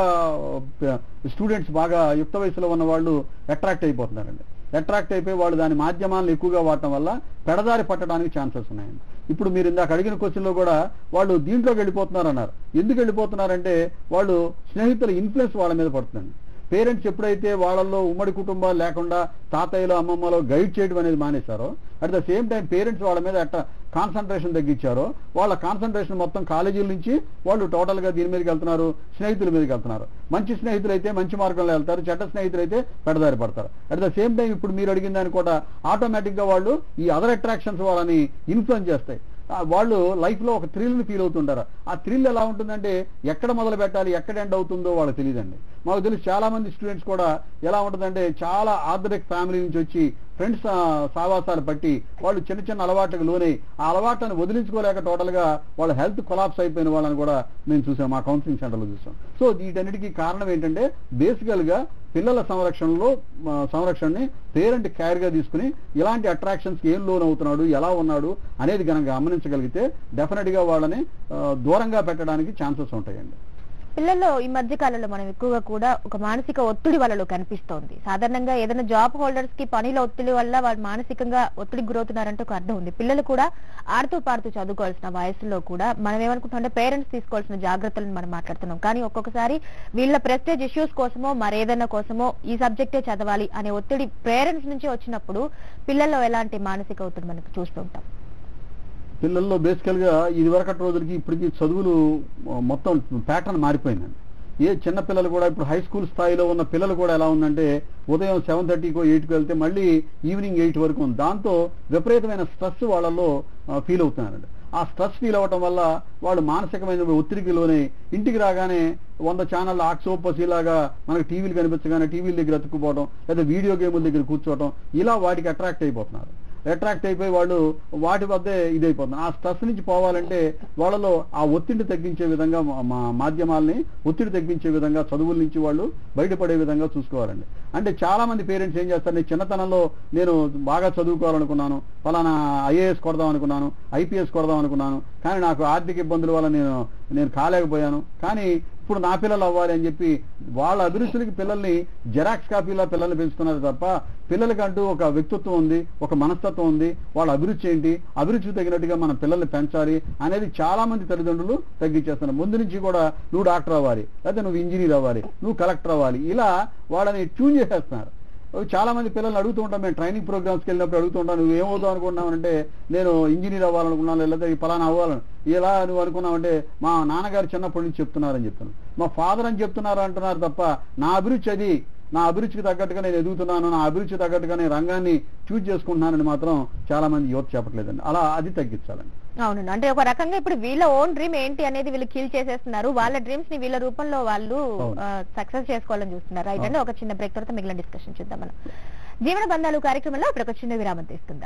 స్టూడెంట్స్ బాగా యుక్త వయసులో ఉన్న వాళ్ళు అట్రాక్ట్ అయిపోతున్నారండి అట్రాక్ట్ అయిపోయి వాళ్ళు దాని మాధ్యమాలను ఎక్కువగా వాడటం వల్ల పెడదారి పట్టడానికి ఛాన్సెస్ ఉన్నాయండి ఇప్పుడు మీరు ఇందాక అడిగిన క్వశ్చన్ లో కూడా వాళ్ళు దీంట్లోకి వెళ్ళిపోతున్నారు అన్నారు ఎందుకు వెళ్ళిపోతున్నారంటే వాళ్ళు స్నేహితుల ఇన్ఫ్లుయెన్స్ వాళ్ళ మీద పడుతుందండి పేరెంట్స్ ఎప్పుడైతే వాళ్ళల్లో ఉమ్మడి కుటుంబాలు లేకుండా తాతయ్యలో అమ్మమ్మలో గైడ్ చేయడం అనేది మానేశారో at the same time parents వాళ్ళ మీద అట్ట కాన్సన్ట్రేషన్ తగ్గించారో వాళ్ళ కాన్సన్ట్రేషన్ మొత్తం కాలేజీల నుంచి వాళ్ళు టోటల్ గా దీని మీదకి వెళ్తున్నారు స్నేహితుల మీదకి వెళ్తున్నారు మంచి స్నేహితులు అయితే మంచి మార్గంలో వెళ్తారు చెడ్డ స్నేహితులు అయితే పెడదారి పడతారు అట్ ద సేమ్ టైం ఇప్పుడు మీరు అడిగిన దాన్ని కూడా ఆటోమేటిక్ గా వాళ్ళు ఈ అదర్ అట్రాక్షన్స్ వాళ్ళని ఇన్ఫ్లుయెన్స్ చేస్తాయి ఆ వాళ్ళు లైఫ్ లో ఒక థ్రిల్ ని ఫీల్ అవుతుంటారు ఆ థ్రిల్ ఎలా ఉంటుందంటే ఎక్కడ మొదలు పెట్టాలి ఎక్కడ ఎండ్ అవుతుందో వాళ్ళకి తెలియదండి మాకు తెలిసి చాలా మంది స్టూడెంట్స్ కూడా ఎలా ఉంటుందంటే చాలా ఆర్థరిక్ ఫ్యామిలీ నుంచి వచ్చి ఫ్రెండ్స్ సావాసాలు పట్టి వాళ్ళు చిన్న చిన్న అలవాట్లకు లోనై ఆ అలవాట్లను వదిలించుకోలేక టోటల్ గా వాళ్ళ హెల్త్ కొలాప్స్ అయిపోయిన వాళ్ళని కూడా మేము చూసాం మా కౌన్సిలింగ్ సెంటర్లో చూసాం సో వీటన్నిటికీ కారణం ఏంటంటే బేసికల్ గా పిల్లల సంరక్షణలో ఆ, సంరక్షణని పేరెంట్ కేర్ గా తీసుకుని ఇలాంటి అట్రాక్షన్స్ ఏం లోన్ అవుతున్నాడు ఎలా ఉన్నాడు అనేది కనుక గమనించగలిగితే డెఫినెట్ గా వాళ్ళని ఆ, దూరంగా పెట్టడానికి ఛాన్సెస్ ఉంటాయండి పిల్లల్లో ఈ మధ్య కాలంలో మనం ఎక్కువగా కూడా ఒక మానసిక ఒత్తిడి వాళ్ళలో కనిపిస్తోంది సాధారణంగా ఏదైనా జాబ్ హోల్డర్స్ కి పనిలో ఒత్తిడి వల్ల వాళ్ళు మానసికంగా ఒత్తిడికి గురవుతున్నారంటే ఒక అర్థం ఉంది పిల్లలు కూడా ఆడుతూ పాడుతూ చదువుకోవాల్సిన వయసులో కూడా మనం ఏమనుకుంటాం అంటే పేరెంట్స్ తీసుకోవాల్సిన జాగ్రత్తలను మనం మాట్లాడుతున్నాం కానీ ఒక్కొక్కసారి వీళ్ళ ప్రెస్టేజ్ ఇష్యూస్ కోసమో మరేదైనా కోసమో ఈ సబ్జెక్టే చదవాలి అనే ఒత్తిడి పేరెంట్స్ నుంచి వచ్చినప్పుడు పిల్లల్లో ఎలాంటి మానసిక ఒత్తిడి మనకు చూస్తుంటాం పిల్లల్లో బేసికల్ గా ఇది వరకటి రోజులకి ఇప్పటికి చదువులు ఆ, మొత్తం ప్యాటర్న్ మారిపోయిందండి ఏ చిన్న పిల్లలు కూడా ఇప్పుడు హై స్కూల్ స్థాయిలో ఉన్న పిల్లలు కూడా ఎలా ఉందంటే ఉదయం సెవెన్ థర్టీకో ఎయిట్కి వెళ్తే మళ్ళీ ఈవినింగ్ ఎయిట్ వరకు ఉంది దాంతో విపరీతమైన స్ట్రెస్ వాళ్ళల్లో ఫీల్ అవుతున్నారండి ఆ స్ట్రెస్ ఫీల్ అవ్వటం వల్ల వాళ్ళు మానసికమైన ఒత్తిడికి లోనే ఇంటికి రాగానే వంద ఛానల్ ఆక్సోపస్ ఇలాగా మనకి టీవీలు కనిపించగానే టీవీల దగ్గర అతుక్కుపోవడం లేదా వీడియో గేముల దగ్గర కూర్చోవడం ఇలా వాటికి అట్రాక్ట్ అయిపోతున్నారు అట్రాక్ట్ అయిపోయి వాళ్ళు వాటి వద్దే ఇదైపోతున్నారు ఆ స్ట్రెస్ నుంచి పోవాలంటే వాళ్ళలో ఆ ఒత్తిడి తగ్గించే విధంగా మా- మా మాధ్యమాల్ని ఒత్తిడి తగ్గించే విధంగా చదువుల నుంచి వాళ్ళు బయటపడే విధంగా చూసుకోవాలండి అంటే చాలా మంది పేరెంట్స్ ఏం చేస్తారు నేను చిన్నతనంలో నేను బాగా చదువుకోవాలనుకున్నాను ఫలానా ఐఏఎస్ కొడదాం అనుకున్నాను ఐపీఎస్ కొడదాం అనుకున్నాను కానీ నాకు ఆర్థిక ఇబ్బందుల వల్ల నేను నేను కాలేకపోయాను కానీ ఇప్పుడు నా పిల్లలు అవ్వాలి అని చెప్పి వాళ్ళ అభిరుచులకి పిల్లల్ని జెరాక్స్ కాపీలా పిల్లల్ని పెంచుతున్నారు తప్ప పిల్లలకంటూ ఒక వ్యక్తిత్వం ఉంది ఒక మనస్తత్వం ఉంది వాళ్ళ అభిరుచి ఏంటి అభిరుచికి తగినట్టుగా మన పిల్లల్ని పెంచాలి అనేది చాలా మంది తల్లిదండ్రులు తగ్గించేస్తున్నారు ముందు నుంచి కూడా నువ్వు డాక్టర్ అవ్వాలి లేకపోతే నువ్వు ఇంజనీర్ అవ్వాలి నువ్వు కలెక్టర్ అవ్వాలి ఇలా వాళ్ళని ట్యూన్ చేసేస్తున్నారు చాలా మంది పిల్లల్ని అడుగుతూ ఉంటాం మేము ట్రైనింగ్ ప్రోగ్రామ్స్కి వెళ్ళినప్పుడు అడుగుతూ ఉంటాను నువ్వు ఏమవుతావు అనుకున్నావు అంటే నేను ఇంజనీర్ అవ్వాలనుకున్నాను లేదా ఈ పలానా అవ్వాలని ఇలా నువ్వు అనుకున్నావంటే మా నాన్నగారు చిన్నప్పటి నుంచి చెప్తున్నారని చెప్తాను మా ఫాదర్ అని చెప్తున్నారు అంటున్నారు తప్ప నా అభిరుచి అది నా అభిరుచికి తగ్గట్టుగా నేను ఎదుగుతున్నాను నా అభిరుచి తగ్గట్టుగా నేను రంగాన్ని చూజ్ చేసుకుంటున్నానని మాత్రం చాలా మంది యువత చెప్పట్లేదండి అలా అది తగ్గించాలండి అవునండి అంటే ఒక రకంగా ఇప్పుడు వీళ్ళ ఓన్ డ్రీమ్ ఏంటి అనేది వీళ్ళు కిల్ చేసేస్తున్నారు వాళ్ళ డ్రీమ్స్ ని వీళ్ళ రూపంలో వాళ్ళు అవును. సక్సెస్ చేసుకోవాలని చూస్తున్నారు రైట్ అవును. అండి ఒక చిన్న బ్రేక్ తర్వాత మిగిలిన డిస్కషన్ చూద్దాం మనం జీవన బంధాలు కార్యక్రమంలో ఇప్పుడు ఒక చిన్న విరామం తీసుకుందాం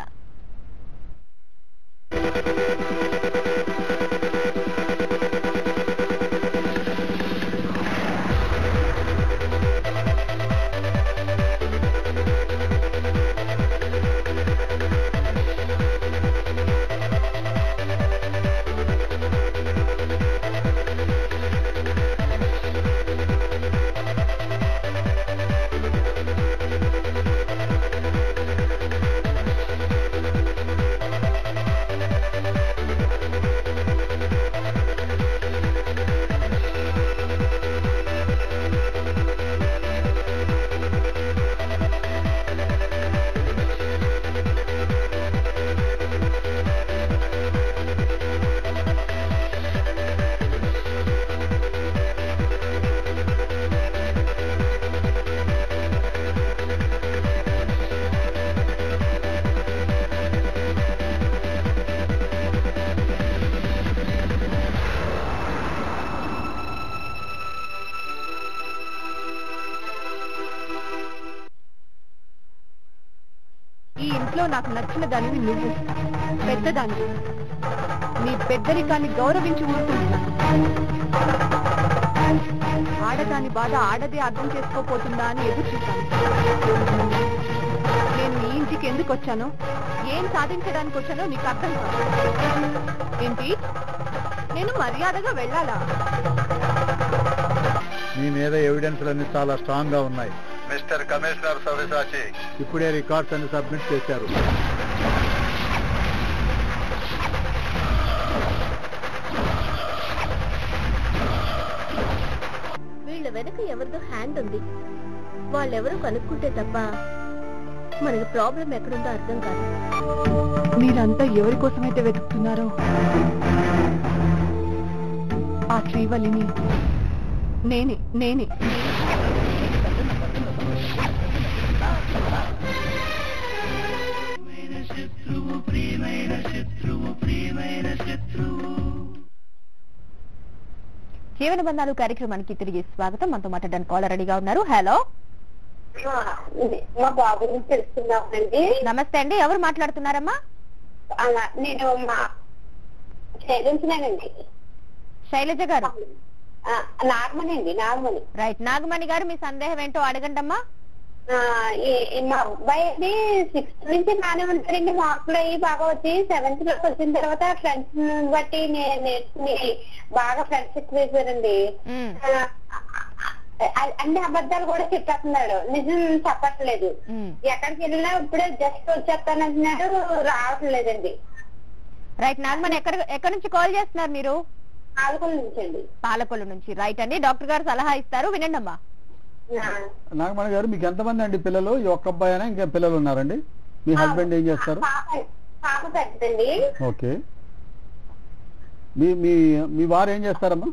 నాకు నచ్చిన దానివి నువ్వు పెద్దదాన్ని నీ పెద్దరికాన్ని గౌరవించి ఊరుకుంటున్నాను ఆడదాని బాధ ఆడదే అర్థం చేసుకోపోతుందా అని ఎదురు చూశాను నేను నీ ఇంటికి ఎందుకు వచ్చానో ఏం సాధించడానికి వచ్చానో నీకు అర్థం కాదు ఏంటి నేను మర్యాదగా వెళ్ళాలా మీ మీద ఎవిడెన్స్లు అన్ని చాలా స్ట్రాంగ్ గా ఉన్నాయి మిస్టర్ కమిషనర్ సవ్యసాచి ఇప్పుడే రికార్డ్స్ అన్ని సబ్మిట్ చేశారు వీళ్ళ వెనక ఎవరిదో హ్యాండ్ ఉంది వాళ్ళెవరో కనుక్కుంటే తప్ప మనకి ప్రాబ్లం ఎక్కడుందో అర్థం కాదు మీరంతా ఎవరి కోసమైతే వెతుకుతున్నారో ఆ శ్రీవల్లిని నేనే నేనే జీవన బంధాలు కార్యక్రమానికి తిరిగి స్వాగతం మనతో మాట్లాడడానికి కాలర్ రెడీగా ఉన్నారు హలో మా బాబు గురించి తెలుసుకుందామండి నమస్తే అండి ఎవరు మాట్లాడుతున్నారమ్మా అలా నేను మా చేయించినానండి శైలజ గారు నాగమణి అండి నాగమణి రైట్ నాగమణి గారు మీ సందేహం ఏంటో అడగండమ్మా ఆ, ఈ- ఈ మా అబ్బాయి సిక్స్త్ నుంచి బాగానే ఉంటాడండి మార్కులు అయ్యి బాగా వచ్చి సెవెంత్ లోకి వచ్చిన తర్వాత ఫ్రెండ్స్ బట్టి నే- నేర్చుకుని బాగా ఫ్రెండ్స్ ఎక్కువ వేశారండి ఉమ్, ఆ, అ- అన్ని అబద్ధాలు కూడా చెప్పేస్తున్నాడు నిజం చెప్పట్లేదు ఉమ్. ఎక్కడికి వెళ్ళినా ఇప్పుడే జస్ట్ వచ్చేస్తానంటున్నాడు రావట్లేదండి రైట్ నాగమణి ఎక్కడ ఎక్కడి నుంచి కాల్ చేస్తున్నారు మీరు ఆదుకుల నుంచి అండి పాలకొల్లు నుంచి రైట్ అండి డాక్టర్ గారు సలహా ఇస్తారు వినండి అమ్మా నాగమణి గారు మీకు ఎంతమంది అండి పిల్లలు ఈ ఒక్క అబ్బాయి అయినా ఇంకా పిల్లలు ఉన్నారండి మీ హస్బెండ్ ఏం చేస్తారు పాప పాప పెద్దదండి ఓకే మీ మీ మీ వారు ఏం చేస్తారమ్మా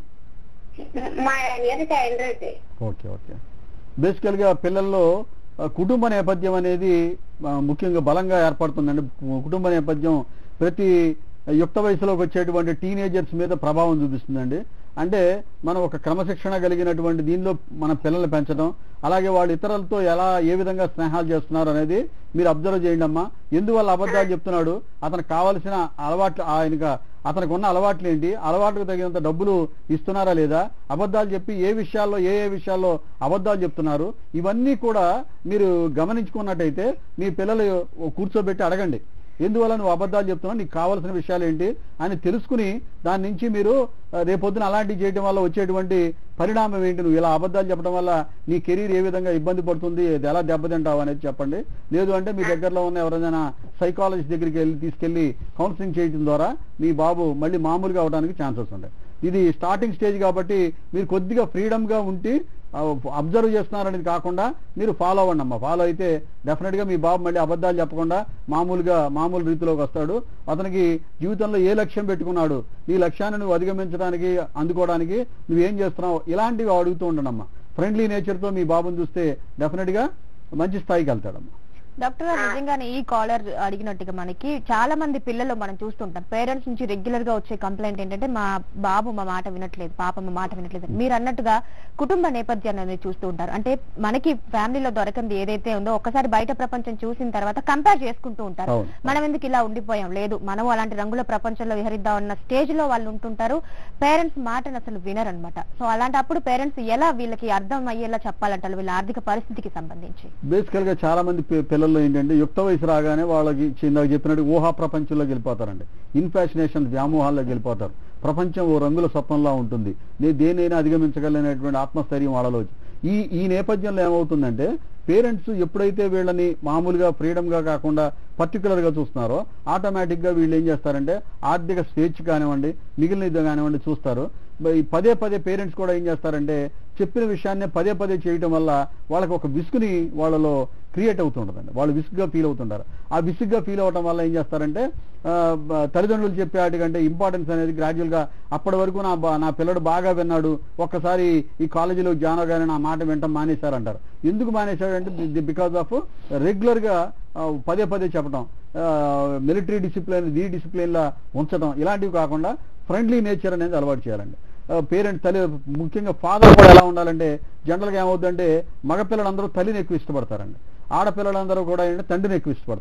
మా ఆయన చైల్డ్ అయితే ఓకే ఓకే బేసికల్గా పిల్లల్లో ఆ, కుటుంబ నేపథ్యం అనేది ఆ, ముఖ్యంగా బలంగా ఏర్పడుతుందండి కుటుంబ నేపథ్యం ప్రతి యుక్త వయసులోకి వచ్చేటువంటి టీనేజర్స్ మీద ప్రభావం చూపిస్తుందండి అంటే మనం ఒక క్రమశిక్షణ కలిగినటువంటి దీనిలో మన పిల్లల్ని పెంచడం అలాగే వాళ్ళు ఇతరులతో ఎలా ఏ విధంగా స్నేహాలు చేస్తున్నారు అనేది మీరు అబ్జర్వ్ చేయండి అమ్మా ఎందువల్ల అబద్ధాలు చెప్తున్నాడు అతనికి కావలసిన అలవాట్లు ఆయనకు అతనికి ఉన్న అలవాట్లు ఏంటి అలవాటుకు తగినంత డబ్బులు ఇస్తున్నారా లేదా అబద్ధాలు చెప్పి ఏ విషయాల్లో ఏ ఏ విషయాల్లో అబద్ధాలు చెప్తున్నారు ఇవన్నీ కూడా మీరు గమనించుకున్నట్టయితే మీ పిల్లలు కూర్చోబెట్టి అడగండి ఎందువల్ల నువ్వు అబద్ధాలు చెప్తున్నావు నీకు కావాల్సిన విషయాలు ఏంటి అని తెలుసుకుని దాని నుంచి మీరు ఆ, రేపొద్దున అలాంటివి చేయడం వల్ల వచ్చేటువంటి పరిణామం ఏంటి నువ్వు ఇలా అబద్ధాలు చెప్పడం వల్ల నీ కెరీర్ ఏ విధంగా ఇబ్బంది పడుతుంది ఇది ఎలా దెబ్బతింటావు అనేది చెప్పండి లేదు అంటే మీ దగ్గరలో ఉన్న ఎవరైనా సైకాలజిస్ట్ దగ్గరికి వెళ్ళి తీసుకెళ్లి కౌన్సిలింగ్ చేయడం ద్వారా మీ బాబు మళ్ళీ మామూలుగా అవడానికి ఛాన్సెస్ ఉంటాయి ఇది స్టార్టింగ్ స్టేజ్ కాబట్టి మీరు కొద్దిగా ఫ్రీడమ్ గా ఉండి అబ్జర్వ్ చేస్తున్నారనేది కాకుండా మీరు ఫాలో అవ్వండి అమ్మా ఫాలో అయితే డెఫినెట్ గా మీ బాబు మళ్ళీ అబద్ధాలు చెప్పకుండా మామూలుగా మామూలు రీతిలోకి వస్తాడు అతనికి జీవితంలో ఏ లక్ష్యం పెట్టుకున్నాడు ఈ లక్ష్యాన్ని నువ్వు అధిగమించడానికి అందుకోవడానికి నువ్వేం చేస్తున్నావు ఇలాంటివి అడుగుతూ ఉండనమ్మా ఫ్రెండ్లీ నేచర్తో మీ బాబుని చూస్తే డెఫినెట్ గా మంచి స్థాయికి వెళ్తాడమ్మా డాక్టర్ గారు నిజంగానే ఈ కాలర్ అడిగినట్టుగా మనకి చాలా మంది పిల్లలు మనం చూస్తుంటాం పేరెంట్స్ నుంచి రెగ్యులర్ గా వచ్చే కంప్లైంట్ ఏంటంటే మా బాబు మా మాట వినట్లేదు పాప మా మాట వినట్లేదు అని. మీరు అన్నట్టుగా కుటుంబ నేపథ్యాన్ని అనేది చూస్తూ ఉంటారు అంటే మనకి ఫ్యామిలీలో దొరకంది ఏదైతే ఉందో ఒక్కసారి బయట ప్రపంచం చూసిన తర్వాత కంపేర్ చేసుకుంటూ ఉంటారు అవును. మనం ఎందుకు ఇలా ఉండిపోయాం లేదు మనం అలాంటి రంగుల ప్రపంచంలో విహరిద్దాం అన్న స్టేజ్ లో వాళ్ళు ఉంటుంటారు పేరెంట్స్ మాటను అసలు వినరనమాట సో అలాంటప్పుడు పేరెంట్స్ ఎలా వీళ్ళకి అర్థం అయ్యేలా చెప్పాలంటారు వీళ్ళ ఆర్థిక పరిస్థితికి సంబంధించి బేసికల్ గా చాలా మంది పి- పిల్లల్లో ఏంటంటే యుక్త వయసు రాగానే వాళ్ళకి ఇందాక చెప్పినట్టు ఊహా ప్రపంచంలోకి వెళ్ళిపోతారండి ఇన్ఫాషనేషన్ వ్యామోహాల్లోకి వెళ్ళిపోతారు ప్రపంచం ఓ రంగుల స్వప్నంలా ఉంటుంది నేను దేనైనా అధిగమించగలిగినటువంటి ఆత్మస్థైర్యం వాళ్ళలో వచ్చి- ఈ ఈ నేపథ్యంలో ఏమవుతుందంటే పేరెంట్స్ ఎప్పుడైతే వీళ్ళని మామూలుగా ఫ్రీడమ్ గా కాకుండా పర్టికులర్ గా చూస్తున్నారో ఆటోమేటిక్ గా వీళ్ళు ఏం చేస్తారంటే ఆర్థిక స్వేచ్ఛ కానివ్వండి మిగిలినది కానివ్వండి చూస్తారు మరి పదే పదే పేరెంట్స్ కూడా ఏం చేస్తారంటే చెప్పిన విషయాన్ని పదే పదే చేయటం వల్ల వాళ్ళకి ఒక విసుగుని వాళ్ళలో క్రియేట్ అవుతుంటుందండి వాళ్ళు విసుగ్గా ఫీల్ అవుతుంటారు ఆ విసుగ్గా ఫీల్ అవటం వల్ల ఏం చేస్తారంటే ఆ, బ- తల్లిదండ్రులు చెప్పే వాటికంటే ఇంపార్టెన్స్ అనేది గ్రాడ్యువల్ గా అప్పటి వరకు నా బా- నా పిల్లడు బాగా విన్నాడు ఒక్కసారి ఈ కాలేజీలో జాయిన్ అవగానే నా మాట వింటాం మానేశారంటారు ఎందుకు మానేశాడంటే బికాస్ ఆఫ్ రెగ్యులర్ గా ఆ, పదే పదే చెప్పడం మిలిటరీ డిసిప్లిన్ ఈ డిసిప్లిన్ లా ఉంచడం ఇలాంటివి కాకుండా ఫ్రెండ్లీ నేచర్ అనేది అలవాటు చేయాలండి పేరెంట్ తల్లి ముఖ్యంగా ఫాదర్ కూడా ఎలా ఉండాలంటే జనరల్గా ఏమవుతుందంటే మగపిల్లలందరూ తల్లిని ఎక్కువ ఇష్టపడతారండి ఆడపిల్లలందరూ కూడా ఏంటంటే తండ్రిని ఎక్కువ ఇష్టపడతారు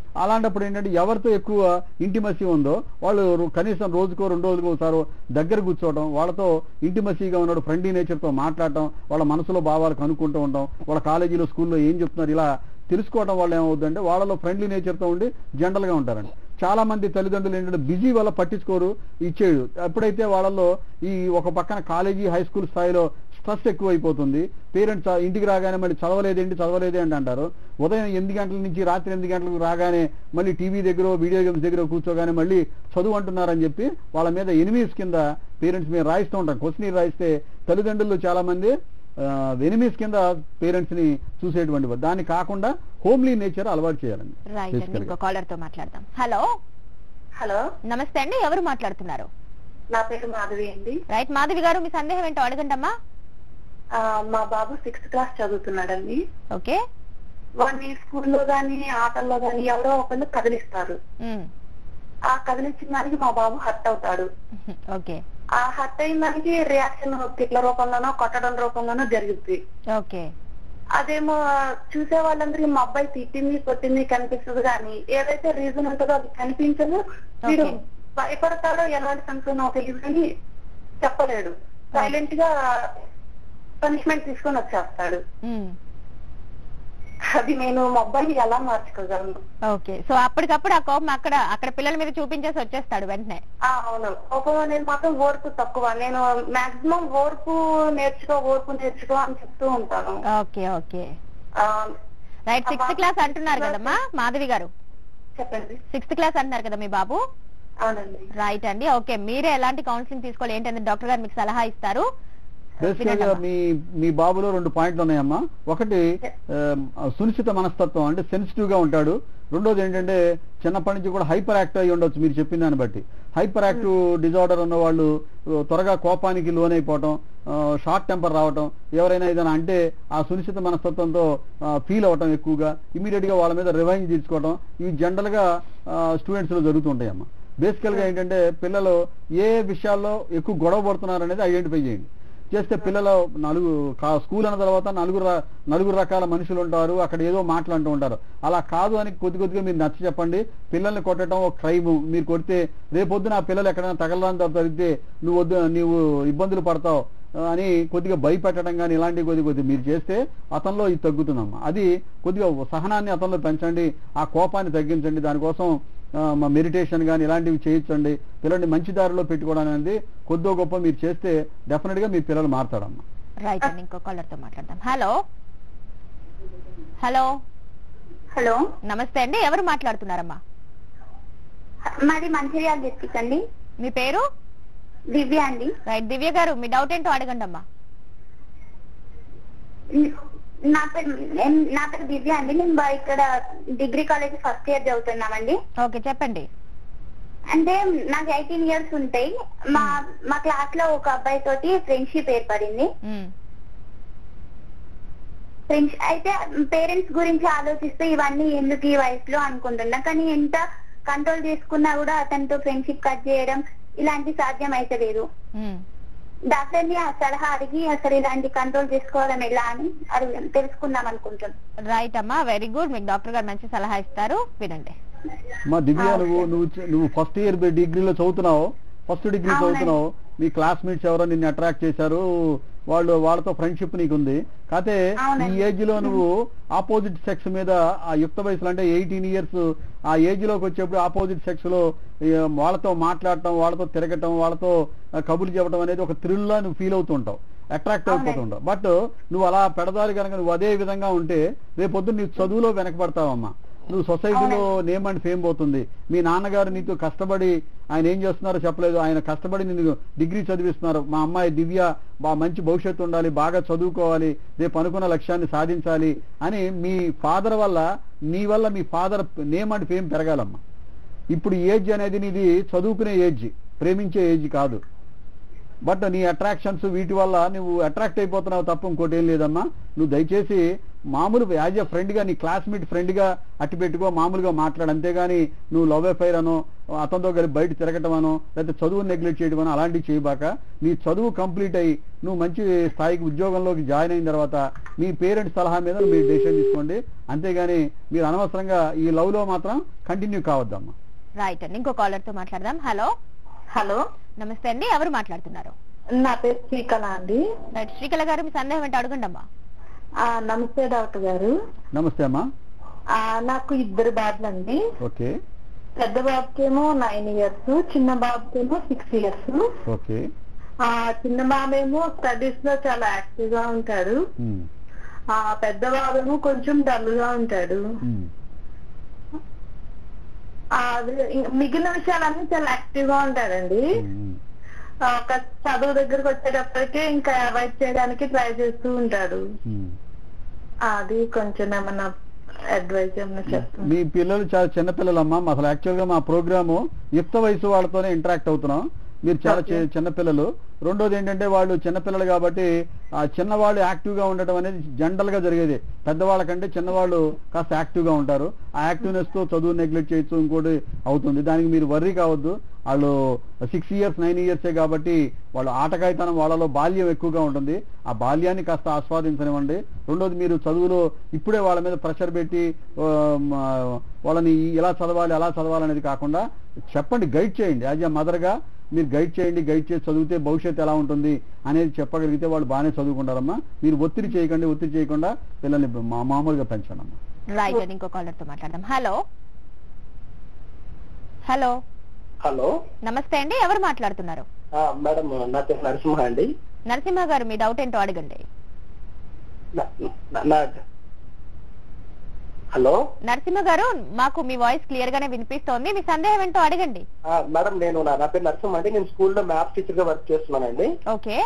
అలాంటప్పుడు ఏంటంటే ఎవరితో ఎక్కువ ఇంటిమసీ ఉందో వాళ్ళు రో- కనీసం రోజుకో రెండు రోజులకు ఒకసారి దగ్గర కూర్చోవడం వాళ్ళతో ఇంటిమసీగా ఉన్నాడు ఫ్రెండ్లీ నేచర్తో మాట్లాడటం వాళ్ళ మనసులో భావాలు కనుక్కుంటూ ఉండడం వాళ్ళ కాలేజీలో స్కూల్లో ఏం చెప్తున్నారు ఇలా తెలుసుకోవడం వల్ల ఏమవుతుందంటే వాళ్ళలో ఫ్రెండ్లీ నేచర్తో ఉండి జనరల్గా ఉంటారండి చాలా మంది తల్లిదండ్రులు ఏంటంటే బిజీ వల్ల పట్టించుకోరు ఇచ్చేయడు ఎప్పుడైతే వాళ్ళలో ఈ ఒక పక్కన కాలేజీ హై స్కూల్ స్థాయిలో స్ట్రెస్ ఎక్కువైపోతుంది పేరెంట్స్ ఇంటికి రాగానే మళ్ళీ చదవలేదేంటి చదవలేదే అంటే అంటారు ఉదయం ఎనిమిది గంటల నుంచి రాత్రి ఎనిమిది గంటలకు రాగానే మళ్ళీ టీవీ దగ్గర వీడియో గేమ్స్ దగ్గర కూర్చోగానే మళ్ళీ చదువు అంటున్నారని చెప్పి వాళ్ళ మీద ఎనిమిస్ కింద పేరెంట్స్ మీద రాయిస్తూ ఉంటాం క్వశ్చన్ రాయిస్తే తల్లిదండ్రులు చాలా మంది ఎనిమిస్ కింద పేరెంట్స్ ని చూసేటువంటి వారు. దాన్ని కాకుండా హోమ్లీ నేచర్ అలవాటు చేయాలండి రైట్ అండి Basically. ఇంకో కాలర్ తో మాట్లాడదాం హలో హలో నమస్తే అండి ఎవరు మాట్లాడుతున్నారు నా పేరు మాధవి అండి రైట్ మాధవి గారు మీ సందేహం ఏంటో అడగండమ్మా ఆ, మా బాబు సిక్స్త్ క్లాస్ చదువుతున్నాడండి ఓకే వాడిని స్కూల్లో గాని ఆటల్లో గాని ఎవరో ఒకళ్ళు కదిలిస్తారు ఉమ్. ఆ కదిలించిన దానికి మా బాబు హర్ట్ అవుతాడు ఓకే ఆ హర్ట్ అయిన దానికి రియాక్షన్ తిట్ల రూపంలోనో కొట్టడం రూపంలోనో జరుగుద్ది ఓకే అదేమో చూసే వాళ్ళందరికీ మా అబ్బాయి తిట్టింది కొట్టింది కనిపిస్తుంది కానీ ఏదైతే రీజన్ ఉంటుందో అది కనిపించదు వీడు Okay. భయపడతాడో ఎలాంటి సంఖ్యనో తెలియదు కానీ చెప్పలేడు సైలెంట్ గా పనిష్మెంట్ తీసుకొని వచ్చేస్తాడు ఉమ్. అది నేను మా అబ్బాయిని ఎలా మార్చుకోగలను ఓకే సో అప్పటికప్పుడు ఆ కోపం అక్కడ అక్కడ పిల్లల మీద చూపించేసి వచ్చేస్తాడు వెంటనే ఆ, అవును కోపం అనేది మాత్రం ఓర్పు తక్కువ నేను మాక్సిమం ఓర్పు నేర్చుకో ఓర్పు నేర్చుకో అని చెప్తూ ఉంటాను ఓకే ఓకే ఆ, రైట్ సిక్స్త్ క్లాస్ అంటున్నారు కదమ్మా మాధవి గారు చెప్పండి సిక్స్త్ క్లాస్ అంటున్నారు కదా మీ బాబు అవునండి రైట్ అండి ఓకే మీరే ఎలాంటి కౌన్సిలింగ్ తీసుకోవాలి ఏంటంటే డాక్టర్ గారు మీకు సలహా ఇస్తారు బేసికల్గా వినండమ్మా. మీ మీ బాబులో రెండు పాయింట్లు ఉన్నాయమ్మా ఒకటి ఆ, సునిశ్చిత మనస్తత్వం అంటే సెన్సిటివ్ గా ఉంటాడు రెండోది ఏంటంటే చిన్నప్పటి నుంచి కూడా హైపర్ యాక్టివ్ అయి ఉండొచ్చు మీరు చెప్పిన దాన్ని బట్టి హైపర్ యాక్టివ్ డిజార్డర్ ఉన్న వాళ్ళు ఆ, త్వరగా కోపానికి లోనైపోవటం షార్ట్ టెంపర్ రావటం ఎవరైనా ఏదైనా అంటే ఆ సునిశ్చిత మనస్తత్వంతో ఫీల్ అవ్వటం ఎక్కువగా ఇమీడియట్ గా వాళ్ళ మీద రివైంజ్ తీసుకోవటం ఇవి జనరల్ గా స్టూడెంట్స్ లో జరుగుతుంటాయమ్మా బేసికల్ గా ఏంటంటే పిల్లలు ఏ విషయాల్లో ఎక్కువ గొడవ పడుతున్నారు అనేది ఐడెంటిఫై చేయండి చేస్తే పిల్లలు నలుగు కా- స్కూల్ అన్న తర్వాత నలుగురు ర- నలుగురు రకాల మనుషులు ఉంటారు అక్కడ ఏదో మాట్లాడుతూ ఉంటారు అలా కాదు అని కొద్ది కొద్దిగా మీరు నచ్చ చెప్పండి పిల్లల్ని కొట్టడం ఒక క్రైమ్ మీరు కొడితే రేపొద్దున ఆ పిల్లలు ఎక్కడైనా తగలడానికి జరిగితే నువ్వు వద్దు నీవు ఇబ్బందులు పడతావు ఆ, అని కొద్దిగా భయపెట్టడం కానీ ఇలాంటివి కొద్ది కొద్ది మీరు చేస్తే అతనిలో ఇది తగ్గుతుందమ్మా అది కొద్దిగా సహనాన్ని అతనిలో పెంచండి ఆ కోపాన్ని తగ్గించండి దానికోసం మెడిటేషన్ కానీ ఇలాంటివి చేయించండి పిల్లల్ని మంచి దారిలో పెట్టుకోవడం అనేది కొద్దో గొప్ప మీరు చేస్తే డెఫినెట్ గా మీ పిల్లలు మారుతారమ్మా రైట్ అండి ఇంకో కాలర్ తో మాట్లాడదాం హలో హలో హలో నమస్తే అండి ఎవరు మాట్లాడుతున్నారమ్మా మాది మంచిర్యాల డిస్ట్రిక్ట్ అండి మీ పేరు దివ్య అండి రైట్ దివ్య గారు మీ డౌట్ ఏంటో అడగండి అమ్మా నా పేరు నేను- నా పేరు దివ్య అండి మేము బా- ఇక్కడ డిగ్రీ కాలేజ్ ఫస్ట్ ఇయర్ చదువుతున్నామండి ఓకే చెప్పండి అంటే నాకు ఎయిటీన్ ఇయర్స్ ఉంటాయి మా మా క్లాస్ లో ఒక అబ్బాయి తోటి ఫ్రెండ్షిప్ ఏర్పడింది ఉమ్. ఫ్రెండ్స్ అయితే పేరెంట్స్ గురించి ఆలోచిస్తూ ఇవన్నీ ఎందుకు ఈ వయసులో అనుకుంటున్నా కానీ ఎంత కంట్రోల్ చేసుకున్నా కూడా అతనితో ఫ్రెండ్షిప్ కట్ చేయడం ఇలాంటి సాధ్యం అయితే లేదు ఉమ్. డాక్టర్ ని ఆ సలహా అడిగి అసలు ఇలాంటి కంట్రోల్ చేసుకోవడం ఎలా అని అడుగు తెలుసుకుందాం అనుకుంటున్నాను రైట్ అమ్మా వెరీ గుడ్ మీకు డాక్టర్ గారు మంచి సలహా ఇస్తారు వినండి మా దివ్య ఆ, నువ్వు ఓకే. నువ్వు చ- నువ్వు ఫస్ట్ ఇయర్ డిగ్రీలో చదువుతున్నావు ఫస్ట్ డిగ్రీ అవునండి. చదువుతున్నావు మీ క్లాస్మేట్స్ ఎవరో నిన్ను అట్రాక్ట్ చేశారు వాళ్ళు వాళ్ళతో ఫ్రెండ్షిప్ నీకుంది కాకపోతే ఈ అవునండి. ఏజ్ లో నువ్వు ఆపోజిట్ సెక్స్ మీద ఆ యుక్త వయసులో అంటే ఎయిటీన్ ఇయర్స్ ఆ ఏజ్ లోకి వచ్చేప్పుడు ఆపోజిట్ సెక్స్ లో ఈ, వాళ్ళతో మాట్లాడటం వాళ్ళతో తిరగటం వాళ్ళతో ఆ, కబుర్లు చెప్పడం అనేది ఒక థ్రిల్ లా నువ్వు ఫీల్ అవుతుంటావు అట్రాక్ట్ అవునండి. అయిపోతుంటావు బట్ నువ్వు అలా పెడదారి కనుక నువ్వు అదే విధంగా ఉంటే రేపొద్దు నీ చదువులో వెనకబడతావమ్మా నువ్వు సొసైటీలో నేమ్ అండ్ ఫేమ్ పోతుంది మీ నాన్నగారు నీతో కష్టపడి ఆయన ఏం చేస్తున్నారో చెప్పలేదు ఆయన కష్టపడి నిన్ను డిగ్రీ చదివిస్తున్నారు మా అమ్మాయి దివ్య బా మంచి భవిష్యత్తు ఉండాలి బాగా చదువుకోవాలి రేపు అనుకున్న లక్ష్యాన్ని సాధించాలి అని మీ ఫాదర్ వల్ల నీ వల్ల మీ ఫాదర్ నేమ్ అండ్ ఫేమ్ పెరగాలమ్మా ఇప్పుడు ఏజ్ అనేది నీది చదువుకునే ఏజ్ ప్రేమించే ఏజ్ కాదు బట్ నీ అట్రాక్షన్స్ వీటి వల్ల నువ్వు అట్రాక్ట్ అయిపోతున్నావు తప్ప ఇంకోటి ఏం లేదమ్మా నువ్వు దయచేసి మామూలు యాజ్ ఎ ఫ్రెండ్ గా నీ క్లాస్మేట్ ఫ్రెండ్ గా అట్టి పెట్టుకో మామూలుగా మాట్లాడు అంతేగాని నువ్వు లవ్ అఫైర్ అనో అతనితో కలిసి బయట తిరగటం అనో లేకపోతే చదువు నెగ్లెక్ట్ చేయడం అనో అలాంటివి చేయబాక నీ చదువు కంప్లీట్ అయ్యి నువ్వు మంచి స్థాయికి ఉద్యోగంలోకి జాయిన్ అయిన తర్వాత మీ పేరెంట్స్ సలహా మీద మీరు డెసిషన్ తీసుకోండి అంతేగాని మీరు అనవసరంగా ఈ లవ్ లో మాత్రం కంటిన్యూ కావద్దమ్మా రైట్ అండి ఇంకో కాలర్ తో మాట్లాడదాం హలో హలో నమస్తే అండి ఎవరు మాట్లాడుతున్నారు నా పేరు శ్రీకళ అండి రైట్ శ్రీకళ గారు మీ సందేహం ఏంటో అడగండి అమ్మా ఆ, నమస్తే డాక్టర్ గారు నమస్తే అమ్మా ఆ, నాకు ఇద్దరు బాబులండి ఓకే పెద్ద బాబుకేమో నైన్ ఇయర్స్ చిన్న బాబుకేమో సిక్స్ ఇయర్స్ ఓకే ఆ చిన్న బాబేమో స్టడీస్ లో చాలా యాక్టివ్ గా ఉంటాడు ఉమ్, ఆ పెద్ద బాబేమో కొంచెం డల్ గా ఉంటాడు ఉమ్, ఆ, అదే ఇంక మిగిలిన విషయాలన్నీ చాలా యాక్టివ్ గా ఉంటాడండి ఉమ్. ఆ, ఒక చదువు దగ్గరకు వచ్చేటప్పటికి ఇంకా అవాయిడ్ చేయడానికి ట్రై చేస్తూ ఉంటాడు ఉమ్. అది కొంచెం ఏమన్నా అడ్వైజ్ ఏమన్నా చెప్తాను మీ పిల్లలు చాలా చిన్న పిల్లలమ్మా అసలు యాక్చువల్ గా మా ప్రోగ్రాము యుక్త వయసు వాళ్ళతోనే ఇంటరాక్ట్ అవుతున్నాం మీరు చాలా చి- చిన్న పిల్లలు రెండోది ఏంటంటే వాళ్ళు చిన్నపిల్లలు కాబట్టి ఆ చిన్నవాళ్ళు యాక్టివ్ గా ఉండటం అనేది జనరల్ గా జరిగేది పెద్దవాళ్ళ కంటే చిన్నవాళ్ళు కాస్త యాక్టివ్ గా ఉంటారు ఆ యాక్టివ్నెస్ తో చదువు నెగ్లెక్ట్ చేయొచ్చు ఇంకోటి అవుతుంది దానికి మీరు వర్రీ కావద్దు వాళ్ళు సిక్స్ ఇయర్స్ నైన్ ఇయర్సే కాబట్టి వాళ్ళు ఆటకాయితనం వాళ్ళలో బాల్యం ఎక్కువగా ఉంటుంది ఆ బాల్యాన్ని కాస్త ఆస్వాదించనివ్వండి రెండోది మీరు చదువులో ఇప్పుడే వాళ్ళ మీద ప్రెషర్ పెట్టి ఆ, మ, వాళ్ళని ఎలా చదవాలి ఎలా చదవాలి అనేది కాకుండా చెప్పండి గైడ్ చేయండి యాజ్ ఎ మదర్గా మీరు గైడ్ చేయండి గైడ్ చేసి చదివితే భవిష్యత్తు ఎలా ఉంటుంది అనేది చెప్పగలిగితే వాళ్ళు బాగానే చదువుకుంటారమ్మా మీరు ఒత్తిడి చేయకండి ఒత్తిడి చేయకుండా పిల్లల్ని మా- మామూలుగా పెంచండి అమ్మా రైట్ అండి ఇంకో కాలర్ తో మాట్లాడదాం హలో హలో హలో నమస్తే అండి ఎవరు మాట్లాడుతున్నారు ఆ, మేడం నా పేరు నరసింహ అండి నరసింహ గారు మీ డౌట్ ఏంటో అడగండి నా- నా- నా హలో నరసింహ గారు మాకు మీ వాయిస్ క్లియర్ గానే వినిపిస్తోంది మీ సందేహం ఏంటో అడగండి ఆ, మేడం నేను నా నా పేరు నరసింహ అండి నేను స్కూల్లో మ్యాథ్స్ టీచర్ గా వర్క్ చేస్తున్నానండి ఓకే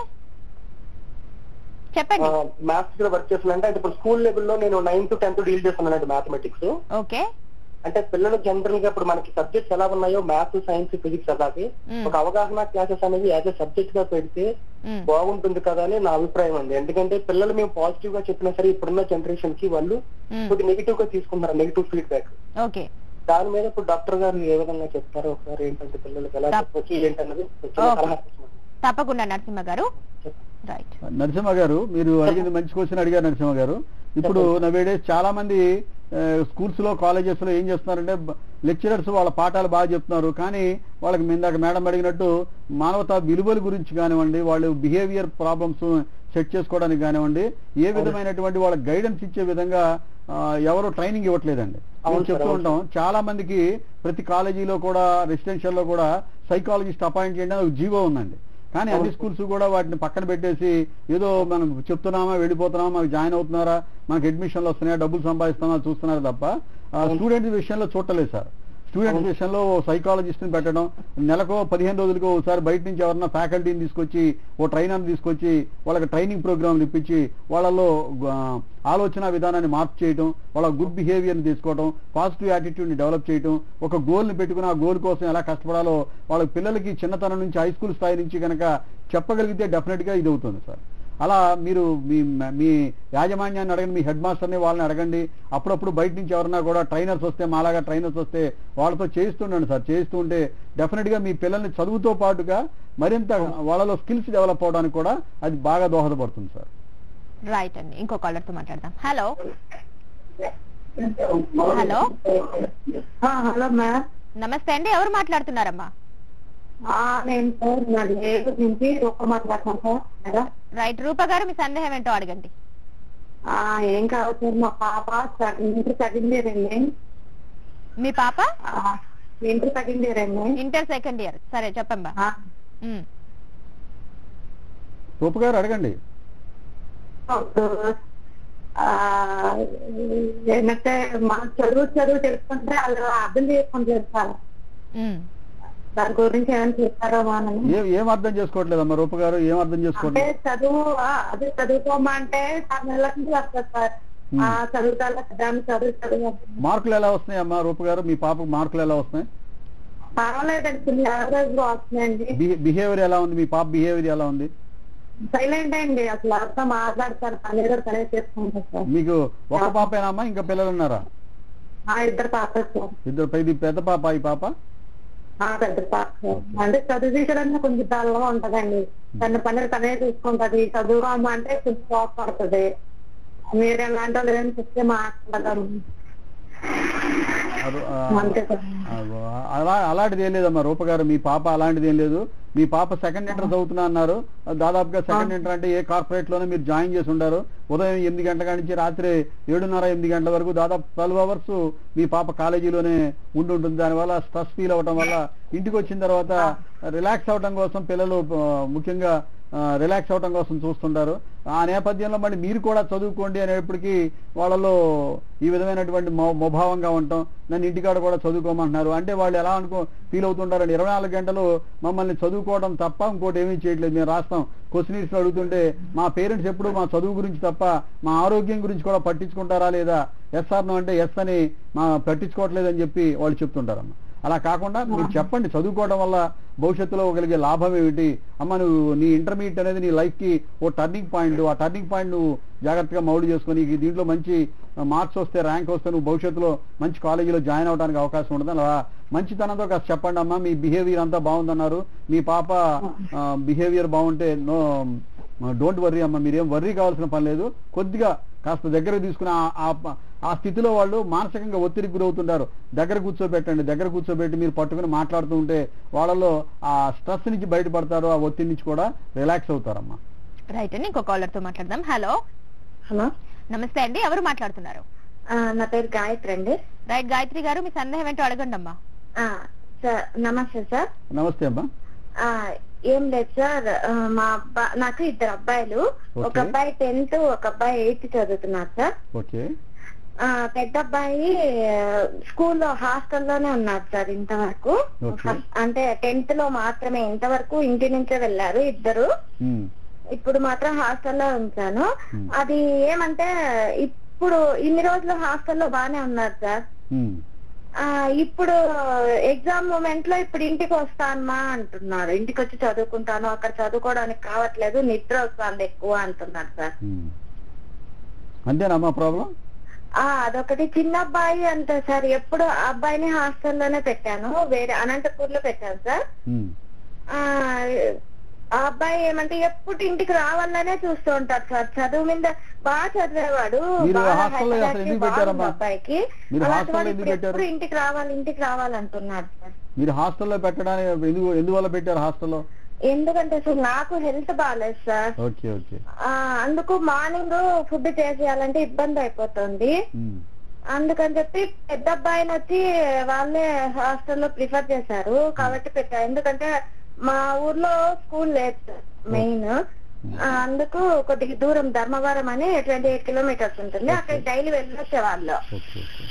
చెప్పండి మ్యాథ్స్ టీచర్ గా వర్క్ చేస్తున్నానంటే అంటే ఇప్పుడు స్కూల్ లెవెల్లో నేను నైన్త్ టెన్త్ డీల్ చేస్తున్నానండి మ్యాథమెటిక్స్ ఓకే అంటే పిల్లలు జనరల్ గా ఇప్పుడు మనకి సబ్జెక్ట్స్ ఎలా ఉన్నాయో మ్యాథ్స్ సైన్స్ ఫిజిక్స్ అలాగే మ్మ్. ఒక అవగాహన క్లాసెస్ అనేవి యాజ్ ఎ సబ్జెక్ట్ గా పెడితే మ్మ్. బాగుంటుంది కదా అని నా అభిప్రాయం అండి ఎందుకంటే పిల్లలు మేము పాజిటివ్ గా చెప్పినా సరే ఇప్పుడున్న జనరేషన్ కి వాళ్ళు మ్మ్. కొద్ది నెగిటివ్ గా తీసుకుంటారు నెగిటివ్ ఫీడ్బ్యాక్ ఓకే దాని మీద ఇప్పుడు డాక్టర్ గారు ఏ విధంగా చెప్తారో ఒకసారి ఏంటంటే పిల్లలకి ఎలా తప్ప- చెప్పొచ్చు ఏంటన్నది కొంచెం ఓకే. సలహా ఇస్తున్నాను. తప్పకుండా నరసింహ గారు చెప్పండి. రైట్ నరసింహ గారు మీరు అడిగింది మంచి క్వశ్చన్ అడిగారు నరసింహ గారు ఇప్పుడు నవేడే చాలా మంది స్కూల్స్ లో కాలేజెస్ లో ఏం చేస్తున్నారంటే లెక్చరర్స్ వాళ్ళ పాఠాలు బాగా చెప్తున్నారు కానీ వాళ్ళకి ఇందాక మేడం అడిగినట్టు మానవతా విలువల గురించి కానివ్వండి వాళ్ళు బిహేవియర్ ప్రాబ్లమ్స్ సెట్ చేసుకోవడానికి కానివ్వండి ఏ విధమైనటువంటి వాళ్ళ గైడెన్స్ ఇచ్చే విధంగా ఆ, ఎవరు ట్రైనింగ్ ఇవ్వట్లేదండి అవును అవును సార్, చెప్తూ అవును ఉంటాం చాలా మందికి ప్రతి కాలేజీలో కూడా రెసిడెన్షియల్ లో కూడా సైకాలజిస్ట్ అపాయింట్ చేయడం ఒక జీవో ఉందండి కానీ అన్ని అవును. స్కూల్స్ కూడా వాటిని పక్కన పెట్టేసి ఏదో మనం చెప్తున్నామా వెళ్ళిపోతున్నామా మనకు జాయిన్ అవుతున్నారా మనకి అడ్మిషన్లు వస్తున్నాయా డబ్బులు సంపాదిస్తున్నామా చూస్తున్నారు తప్ప అవును. స్టూడెంట్స్ విషయంలో చూడలేదు సార్ స్టూడెంట్స్ అవును. విషయంలో సైకాలజిస్ట్ ని పెట్టడం నెలకో పదిహేను రోజులకో ఒకసారి బయట నుంచి ఎవరన్నా ఫ్యాకల్టీని తీసుకొచ్చి ఓ ట్రైనర్ని తీసుకొచ్చి వాళ్ళకి ట్రైనింగ్ ప్రోగ్రామ్ ఇప్పించి వాళ్ళలో ఆ, ఆలోచన విధానాన్ని మార్పు చేయడం వాళ్ళ గుడ్ బిహేవియర్ని తీసుకోవడం పాజిటివ్ యాటిట్యూడ్ని డెవలప్ చేయడం ఒక గోల్ని పెట్టుకుని ఆ గోల్ కోసం ఎలా కష్టపడాలో వాళ్ళ పిల్లలకి చిన్నతనం నుంచి హై స్కూల్ స్థాయి నుంచి కనుక చెప్పగలిగితే డెఫినెట్గా ఇది అవుతుంది సార్ అలా మీరు మీ మీ యాజమాన్యాన్ని అడగండి మీ హెడ్ మాస్టర్ని వాళ్ళని అడగండి అప్పుడప్పుడు బయట నుంచి ఎవరన్నా కూడా ట్రైనర్స్ వస్తే మాలాగా ట్రైనర్స్ వస్తే వాళ్ళతో చేయిస్తుండండి సార్ చేయిస్తూ ఉంటే డెఫినెట్గా మీ పిల్లల్ని చదువుతో పాటుగా మరింత వాళ్ళలో స్కిల్స్ డెవలప్ అవడానికి కూడా అది బాగా దోహదపడుతుంది సార్ రైట్ అండి ఇంకో కాలర్ తో మాట్లాడదాం హలో హలో ఆ, హలో మ్యామ్ నమస్తే అండి ఎవరు మాట్లాడుతున్నారమ్మా ఆ, నేను సార్ నాది ఏలూరు నుంచి రూప మాట్లాడుతాను సార్ మేడం రైట్ రూప గారు మీ సందేహం ఏంటో అడగండి ఆ, ఏం కావాలి సార్ మా పాప ఇంటర్ సెకండ్ ఇయర్ అండి మీ పాప ఆ, ఇంటర్ సెకండ్ ఇయర్ అండి ఇంటర్ సెకండ్ ఇయర్ సరే చెప్పమ్మా ఆ, ఉమ్. రూప గారు అడగండి ఇప్పుడు, ఆ, ఏంటంటే మన చదువు చదువు తెలుసుకుంటే వాళ్ళు అర్థం చేసుకుంటారు సార్ ఉమ్. దాని గురించి ఏమైనా చెప్పారో మనం ఏం ఏం అర్థం చేసుకోవట్లేదమ్మా రూప గారు ఏం అర్థం అంటే చేసుకోవట్లేదు చదువు ఆ, అదే చదువుకోమంటే ఆరు నెలల నుంచి వస్తారు సార్ ఆ చదువుతా దాన్ని చదువు చదువు అంటున్నారు. మార్కులు ఎలా వస్తున్నాయమ్మా రూప గారు మీ పాపకు మార్కులు ఎలా వస్తున్నాయి పర్వాలేదండి కొన్ని యావరేజ్ గా వస్తున్నాయండి బిహేవియర్ ఎలా ఉంది మీ పాప బిహేవియర్ ఎలా ఉంది సైలెంట్ అండి అసలు అంతా మాట్లాడతారు పని కూడా తనే చేసుకుంటారు సార్ మీకు ఒక పాపేనమ్మా ఇంకా పిల్లలు ఉన్నారా ఆ ఇద్దరు పాప సార్ ఇద్దరు ఇది పెద్ద పాప ఈ పాప ఆ పెద్ద పాప సార్. అంటే చదువు తీసుకోవడానికి కొంచెం డల్గా ఉంటదండి తన పనులు తనే చూసుకుంటది చదువు అమ్మ అంటే కొంచెం కోపడుతుంది మీరు ఎలాంటి వాళ్ళు ఏదైనా చెప్తే మాట్లాడతారు అది, ఆ, అంతే సార్ అగో, అలా అలాంటిది ఏం లేదమ్మా రూపగారు మీ పాప అలాంటిది ఏం లేదు మీ పాప సెకండ్ ఇంటర్ చదువుతున్నా అన్నారు దాదాపుగా సెకండ్ ఇంటర్ అంటే ఏ కార్పొరేట్ లోనే మీరు జాయిన్ చేసి ఉండారు ఉదయం ఎనిమిది గంటల కాడి నుంచి రాత్రి ఏడున్నర ఎనిమిది గంటల వరకు దాదాపు ట్వెల్వ్ అవర్స్ మీ పాప కాలేజీలోనే ఉండి ఉంటుంది దానివల్ల స్ట్రెస్ ఫీల్ అవ్వటం వల్ల ఇంటికి వచ్చిన తర్వాత రిలాక్స్ అవటం కోసం పిల్లలు ఆ, ముఖ్యంగా రిలాక్స్ అవటం కోసం చూస్తుంటారు ఆ నేపథ్యంలో మళ్ళీ మీరు కూడా చదువుకోండి అనేప్పటికీ వాళ్ళలో ఈ విధమైనటువంటి మో- మోభావంగా ఉండటం నన్ను ఇంటికాడ కూడా చదువుకోమంటున్నారు అంటే వాళ్ళు ఎలా అనుకో ఫీల్ అవుతుంటారండి ఇరవై నాలుగు గంటలు మమ్మల్ని చదువుకోవడం తప్ప ఇంకోటి ఏమీ చేయట్లేదు మేము రాస్తాం క్వశ్చనీర్స్ అడుగుతుంటే మా పేరెంట్స్ ఎప్పుడు మా చదువు గురించి తప్ప మా ఆరోగ్యం గురించి కూడా పట్టించుకుంటారా లేదా ఎస్ ఆర్ నో అంటే ఎస్ అని మా పట్టించుకోవట్లేదు అని చెప్పి వాళ్ళు చెప్తుంటారమ్మా అలా కాకుండా మీరు చెప్పండి చదువుకోవడం వల్ల భవిష్యత్తులో కలిగే లాభం ఏమిటి అమ్మ నువ్వు నీ ఇంటర్మీడియట్ అనేది నీ లైఫ్ కి ఓ టర్నింగ్ పాయింట్ ఆ టర్నింగ్ పాయింట్ నువ్వు జాగ్రత్తగా మౌల్డ్ చేసుకొని నీకు దీంట్లో మంచి మార్క్స్ వస్తే ర్యాంక్ వస్తే నువ్వు భవిష్యత్తులో మంచి కాలేజీలో జాయిన్ అవడానికి అవకాశం ఉంటుంది అలా మంచితనంతో కాస్త చెప్పండి అమ్మా మీ బిహేవియర్ అంతా బాగుందన్నారు మీ పాప బిహేవియర్ బాగుంటే నో డోంట్ వర్రీ అమ్మ మీరేం వర్రీ కావాల్సిన పని లేదు కొద్దిగా కాస్త దగ్గర తీసుకుని ఆ- ఆ- ఆ స్థితిలో వాళ్ళు మానసికంగా ఒత్తిడికి గురవుతుంటారు దగ్గర కూర్చోబెట్టండి దగ్గర కూర్చోబెట్టి మీరు పట్టుకుని మాట్లాడుతూ ఉంటే వాళ్ళలో ఆ స్ట్రెస్ నుంచి బయటపడతారు ఆ ఒత్తిడి నుంచి కూడా రిలాక్స్ అవుతారమ్మా రైట్ అండి ఇంకో కాలర్ తో మాట్లాడదాం హలో హలో నమస్తే అండి ఎవరు మాట్లాడుతున్నారు ఆ, నా పేరు గాయత్రి అండి రైట్ గాయత్రి గారు మీ సందేహం ఏంటో అడగండి అమ్మా ఆ, సార్ నమస్తే సార్ నమస్తే అమ్మా ఆ, ఏం లేదు సార్ ఆ, మా అబ్బా నాకు ఇద్దరు అబ్బాయిలు ఒక Okay. అబ్బాయి టెన్త్ ఒక అబ్బాయి ఎయిత్ చదువుతున్నారు సార్ ఓకే ఆ, పెద్ద అబ్బాయి స్కూల్లో హాస్టల్లోనే ఉన్నాడు సార్ ఇంతవరకు Okay. ఫస్ట్- అంటే టెన్త్ లో మాత్రమే ఇంతవరకు ఇంటి నుంచే వెళ్ళారు ఇద్దరు ఉమ్, ఇప్పుడు మాత్రం హాస్టల్లో ఉంచాను Hmm. అది ఏమంటే ఇప్పుడు ఇన్ని రోజులు హాస్టల్లో బానే ఉన్నారు సార్ ఉమ్, ఆ ఇప్పుడు ఎగ్జామ్ మూమెంట్ లో ఇప్పుడు ఇంటికి వస్తానమ్మా అంటున్నారు ఇంటికి వచ్చి చదువుకుంటాను అక్కడ చదువుకోవడానికి కావట్లేదు నిద్ర వస్తుంది ఎక్కువ అంటున్నారు సార్ ఉమ్. అంతేనమ్మా ప్రాబ్లం ఆ అదొకటి చిన్న అబ్బాయి అంతే సార్ ఎప్పుడు ఆ అబ్బాయిని హాస్టల్లోనే పెట్టాను వేరే అనంతపూర్ లో పెట్టాను సార్ ఉమ్, ఆ ఆ అబ్బాయి ఏమంటే ఎప్పుడు ఇంటికి రావాలనే చూస్తూ ఉంటాడు సార్ చదువు మీద బాగా చదివేవాడు మీరు బాగా హాస్టల్లో high అసలు class ఎందుకు బాగుంది పెట్టారమ్మా? అబ్బాయికి మీరు అలాంటి హాస్టల్లో వాడు ఎందుకు ఇప్పుడు పెట్టారు? ఎప్పుడు ఇంటికి రావాలి ఇంటికి రావాలంటున్నాడు సార్ మీరు హాస్టల్లో పెట్టడానికి ఎందుకు ఎందువల్ల పెట్టారు హాస్టల్లో ఎందుకంటే సార్ నాకు హెల్త్ బాగాలేదు సార్ ఓకే ఓకే ఆ, అందుకు మార్నింగ్ ఫుడ్ చేసేయాలంటే ఇబ్బంది అయిపోతుంది ఉమ్, అందుకని చెప్పి పెద్ద అబ్బాయిని వచ్చి వాళ్ళే హాస్టల్లో ప్రిఫర్ చేశారు కాబట్టి పెట్టారు ఎందుకంటే మా ఊర్లో స్కూల్ లేదు మెయిన్ అందుకు కొద్దిగా దూరం ధర్మవరం అని ట్వంటీ ఎయిట్ కిలోమీటర్స్ ఉంటుంది అక్కడ డైలీ వెళ్ళొచ్చే వాళ్ళు ఓకే ఓకే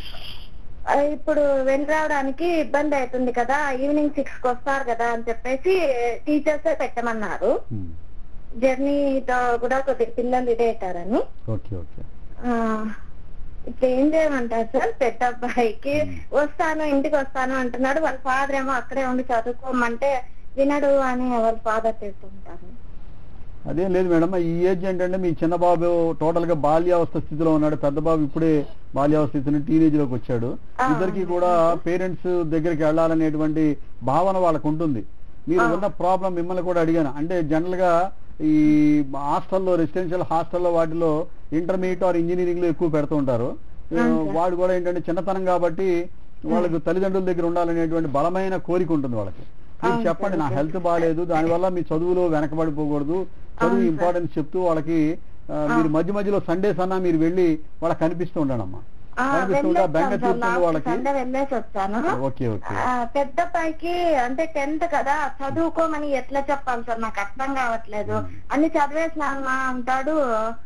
ఆ, ఇప్పుడు వెళ్ళి రావడానికి ఇబ్బంది అవుతుంది కదా ఈవినింగ్ సిక్స్ కి వస్తారు కదా అని చెప్పేసి టీచర్స్ పెట్టమన్నారు ఉమ్, జర్నీతో కూడా కొద్దిగా పిల్లలు ఇదే అవుతారని ఓకే ఓకే ఆ, ఇప్పుడు ఏం చేయమంటారు సార్ పెద్ద అబ్బాయికి వస్తాను ఇంటికి వస్తాను అంటున్నాడు వాళ్ళ ఫాదర్ ఏమో అక్కడే ఉండి చదువుకోమంటే వినడు అని వాళ్ళ ఫాదర్ తిడుతుంటారు అదేం లేదు మేడం ఈ ఏజ్ ఏంటంటే మీ చిన్న బాబు టోటల్ గా బాల్యావస్థ స్థితిలో ఉన్నాడు పెద్ద బాబు ఇప్పుడే బాల్యావస్థ స్థితి నుంచి టీనేజ్ లోకి వచ్చాడు ఆ. ఇద్దరికి కూడా పేరెంట్స్ దగ్గరికి వెళ్ళాలనేటువంటి భావన వాళ్ళకు ఉంటుంది మీరు ఉన్న ప్రాబ్లం మిమ్మల్ని కూడా అడిగాను అంటే జనరల్ గా ఈ హాస్టల్లో రెసిడెన్షియల్ హాస్టల్లో వాటిలో ఇంటర్మీడియట్ ఆర్ ఇంజనీరింగ్ లో ఎక్కువ పెడుతూ ఉంటారు ఆ, వాడు కూడా ఏంటంటే చిన్నతనం కాబట్టి వాళ్ళకు తల్లిదండ్రుల దగ్గర ఉండాలనేటువంటి బలమైన కోరిక ఉంటుంది వాళ్ళకి మీరు అవును చెప్పండి సార్, నా ఓకే. హెల్త్ బాగాలేదు దానివల్ల మీ చదువులో వెనకబడిపోకూడదు చదువు అవును సార్. ఇంపార్టెన్స్ చెప్తూ వాళ్ళకి ఆ, మీరు మధ్య మధ్యలో సండేస్ అన్నా మీరు వెళ్ళి వాళ్ళకి కనిపిస్తూ ఉండండి ఆ, కనిపిస్తూ ఉంటే బెంగ వెళ్ళొచ్చాను సార్ తీరుతుంది లాస్ట్ వాళ్ళకి సండే వెళ్ళేసి వచ్చాను ఓకే ఓకే ఆ, పెద్ద అబ్బాయికి అంటే టెన్త్ కదా చదువుకోమని ఎట్లా చెప్పాలి సార్ నాకు అర్థం కావట్లేదు అన్ని చదివేసినా అంటాడు